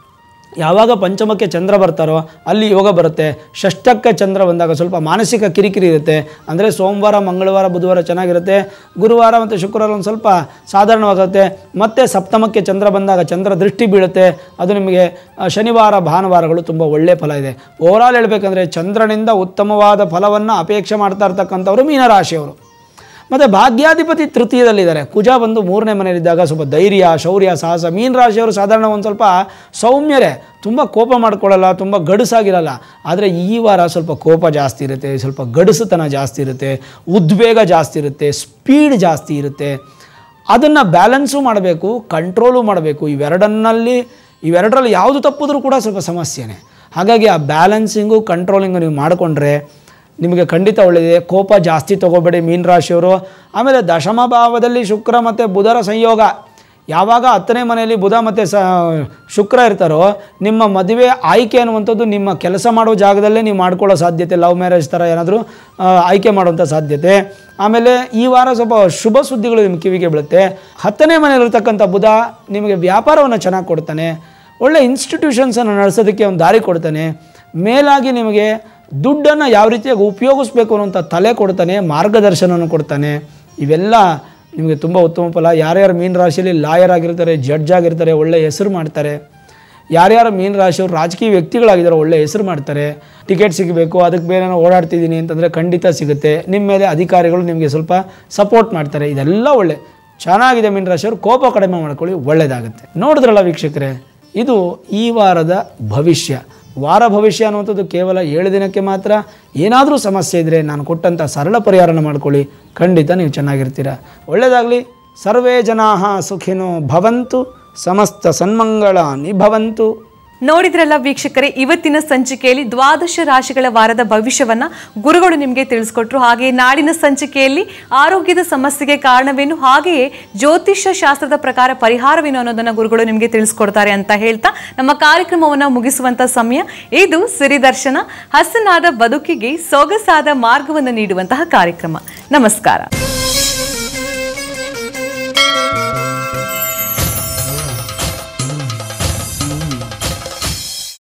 ಯಾವಾಗ ಪಂಚಮಕ್ಕೆ ಚಂದ್ರ ಬರ್ತಾರೋ ಅಲ್ಲಿ ಯೋಗ ಬರುತ್ತೆ ಷಷ್ಠಕ್ಕೆ ಚಂದ್ರ ಬಂದಾಗ ಸ್ವಲ್ಪ ಮಾನಸಿಕ ಕಿರಿಕಿರಿ ಇರುತ್ತೆ ಅಂದರೆ ಸೋಮವಾರ ಮಂಗಳವಾರ ಬುಧವಾರ ಚೆನ್ನಾಗಿರುತ್ತೆ ಗುರುವಾರ ಮತ್ತು ಶುಕ್ರವಾರ ಒಂದು ಸ್ವಲ್ಪ ಸಾಧಾರಣವಾಗುತ್ತೆ ಮತ್ತು ಸಪ್ತಮಕ್ಕೆ ಚಂದ್ರ ಬಂದಾಗ ಚಂದ್ರ ದೃಷ್ಟಿ ಬೀಳುತ್ತೆ ಅದು ನಿಮಗೆ ಆ, ಶನಿವಾರ ಭಾನುವಾರಗಳು ತುಂಬ ಒಳ್ಳೆಯ ಫಲ ಇದೆ ಓವರಾಲ್ ಹೇಳಬೇಕಂದ್ರೆ ಚಂದ್ರನಿಂದ ಉತ್ತಮವಾದ ಫಲವನ್ನು ಅಪೇಕ್ಷೆ ಮಾಡ್ತಾ ಇರ್ತಕ್ಕಂಥವ್ರು ಮೀನರಾಶಿಯವರು ಮತ್ತು ಭಾಗ್ಯಾಧಿಪತಿ ತೃತೀಯದಲ್ಲಿದ್ದಾರೆ ಕುಜ ಬಂದು ಮೂರನೇ ಮನೆಯಲ್ಲಿದ್ದಾಗ ಸ್ವಲ್ಪ ಧೈರ್ಯ ಶೌರ್ಯ ಸಾಹಸ ಮೀನ ರಾಶಿಯವರು ಸಾಧಾರಣ ಒಂದು ಸ್ವಲ್ಪ ಸೌಮ್ಯರೇ ತುಂಬ ಕೋಪ ಮಾಡ್ಕೊಳ್ಳಲ್ಲ ತುಂಬ ಗಡುಸಾಗಿರಲ್ಲ ಆದರೆ ಈ ವಾರ ಸ್ವಲ್ಪ ಕೋಪ ಜಾಸ್ತಿ ಇರುತ್ತೆ ಸ್ವಲ್ಪ ಗಡುಸುತನ ಜಾಸ್ತಿ ಇರುತ್ತೆ ಉದ್ವೇಗ ಜಾಸ್ತಿ ಇರುತ್ತೆ ಸ್ಪೀಡ್ ಜಾಸ್ತಿ ಇರುತ್ತೆ ಅದನ್ನು ಬ್ಯಾಲೆನ್ಸು ಮಾಡಬೇಕು ಕಂಟ್ರೋಲು ಮಾಡಬೇಕು ಇವೆರಡನ್ನಲ್ಲಿ ಇವೆರಡರಲ್ಲಿ ಯಾವುದು ತಪ್ಪಿದ್ರೂ ಕೂಡ ಸ್ವಲ್ಪ ಸಮಸ್ಯೆನೇ ಹಾಗಾಗಿ ಆ ಬ್ಯಾಲೆನ್ಸಿಂಗು ಕಂಟ್ರೋಲಿಂಗು ನೀವು ಮಾಡಿಕೊಂಡ್ರೆ ನಿಮಗೆ ಖಂಡಿತ ಒಳ್ಳೆಯದಿದೆ ಕೋಪ ಜಾಸ್ತಿ ತೊಗೋಬೇಡಿ ಮೀನ ರಾಶಿಯವರು ಆಮೇಲೆ ದಶಮ ಭಾವದಲ್ಲಿ ಶುಕ್ರ ಮತ್ತು ಬುಧರ ಸಂಯೋಗ ಯಾವಾಗ ಹತ್ತನೇ ಮನೆಯಲ್ಲಿ ಬುಧ ಮತ್ತು ಸ ಶುಕ್ರ ಇರ್ತಾರೋ ನಿಮ್ಮ ಮದುವೆ ಆಯ್ಕೆ ಅನ್ನುವಂಥದ್ದು ನಿಮ್ಮ ಕೆಲಸ ಮಾಡೋ ಜಾಗದಲ್ಲೇ ನೀವು ಮಾಡ್ಕೊಳ್ಳೋ ಸಾಧ್ಯತೆ ಲವ್ ಮ್ಯಾರೇಜ್ ಥರ ಏನಾದರೂ ಆಯ್ಕೆ ಮಾಡುವಂಥ ಸಾಧ್ಯತೆ ಆಮೇಲೆ ಈ ವಾರ ಸ್ವಲ್ಪ ಶುಭ ಸುದ್ದಿಗಳು ನಿಮ್ಮ ಕಿವಿಗೆ ಬೀಳುತ್ತೆ ಹತ್ತನೇ ಮನೆಯಲ್ಲಿರ್ತಕ್ಕಂಥ ಬುಧ ನಿಮಗೆ ವ್ಯಾಪಾರವನ್ನು ಚೆನ್ನಾಗಿ ಕೊಡ್ತಾನೆ ಒಳ್ಳೆ ಇನ್ಸ್ಟಿಟ್ಯೂಷನ್ಸನ್ನು ನಡೆಸೋದಕ್ಕೆ ಒಂದು ದಾರಿ ಕೊಡ್ತಾನೆ ಮೇಲಾಗಿ ನಿಮಗೆ ದುಡ್ಡನ್ನು ಯಾವ ರೀತಿಯಾಗಿ ಉಪಯೋಗಿಸ್ಬೇಕು ಅನ್ನೋಂಥ ತಲೆ ಕೊಡ್ತಾನೆ ಮಾರ್ಗದರ್ಶನವನ್ನು ಕೊಡ್ತಾನೆ ಇವೆಲ್ಲ ನಿಮಗೆ ತುಂಬ ಉತ್ತಮ ಫಲ ಯಾರ್ಯಾರು ಮೀನ ರಾಶಿಯಲ್ಲಿ ಲಾಯರ್ ಆಗಿರ್ತಾರೆ ಜಡ್ಜ್ ಆಗಿರ್ತಾರೆ ಒಳ್ಳೆ ಹೆಸರು ಮಾಡ್ತಾರೆ ಯಾರ್ಯಾರು ಮೀನ ರಾಶಿಯವರು ರಾಜಕೀಯ ವ್ಯಕ್ತಿಗಳಾಗಿದ್ದಾರೆ ಒಳ್ಳೆ ಹೆಸರು ಮಾಡ್ತಾರೆ ಟಿಕೆಟ್ ಸಿಗಬೇಕು ಅದಕ್ಕೆ ಬೇರೆ ನಾನು ಓಡಾಡ್ತಿದ್ದೀನಿ ಅಂತಂದರೆ ಖಂಡಿತ ಸಿಗುತ್ತೆ ನಿಮ್ಮ ಮೇಲೆ ಅಧಿಕಾರಿಗಳು ನಿಮಗೆ ಸ್ವಲ್ಪ ಸಪೋರ್ಟ್ ಮಾಡ್ತಾರೆ ಇದೆಲ್ಲ ಒಳ್ಳೆ ಚೆನ್ನಾಗಿದೆ ಮೀನ ರಾಶಿಯವರು ಕೋಪ ಕಡಿಮೆ ಮಾಡ್ಕೊಳ್ಳಿ ಒಳ್ಳೆಯದಾಗುತ್ತೆ ನೋಡಿದ್ರಲ್ಲ ವೀಕ್ಷಕರೇ ಇದು ಈ ವಾರದ ಭವಿಷ್ಯ ವಾರ ಭವಿಷ್ಯ ಅನ್ನುವಂಥದ್ದು ಕೇವಲ ಏಳು ದಿನಕ್ಕೆ ಮಾತ್ರ ಏನಾದರೂ ಸಮಸ್ಯೆ ಇದ್ದರೆ ನಾನು ಕೊಟ್ಟಂಥ ಸರಳ ಪರಿಹಾರನ ಮಾಡ್ಕೊಳ್ಳಿ ಖಂಡಿತ ನೀವು ಚೆನ್ನಾಗಿರ್ತೀರ ಒಳ್ಳೆಯದಾಗಲಿ ಸರ್ವೇ ಜನಾ ಸುಖಿನೋ ಭವಂತು ಸಮಸ್ತ ಸನ್ಮಂಗಳಾನಿ ಭವಂತು ನೋಡಿದ್ರಲ್ಲ ವೀಕ್ಷಕರೇ ಇವತ್ತಿನ ಸಂಚಿಕೆಯಲ್ಲಿ ದ್ವಾದಶ ರಾಶಿಗಳ ವಾರದ ಭವಿಷ್ಯವನ್ನ ಗುರುಗಳು ನಿಮಗೆ ತಿಳಿಸ್ಕೊಟ್ರು ಹಾಗೆ ನಾಡಿನ ಸಂಚಿಕೆಯಲ್ಲಿ ಆರೋಗ್ಯದ ಸಮಸ್ಯೆಗೆ ಕಾರಣವೇನು ಹಾಗೆಯೇ ಜ್ಯೋತಿಷ್ಯ ಶಾಸ್ತ್ರದ ಪ್ರಕಾರ ಪರಿಹಾರವೇನು ಅನ್ನೋದನ್ನ ಗುರುಗಳು ನಿಮಗೆ ತಿಳಿಸ್ಕೊಡ್ತಾರೆ ಅಂತ ಹೇಳ್ತಾ ನಮ್ಮ ಕಾರ್ಯಕ್ರಮವನ್ನ ಮುಗಿಸುವಂತ ಸಮಯ ಇದು ಸಿರಿದರ್ಶನ ಹಸನಾದ ಬದುಕಿಗೆ ಸೊಗಸಾದ ಮಾರ್ಗವನ್ನು ನೀಡುವಂತಹ ಕಾರ್ಯಕ್ರಮ ನಮಸ್ಕಾರ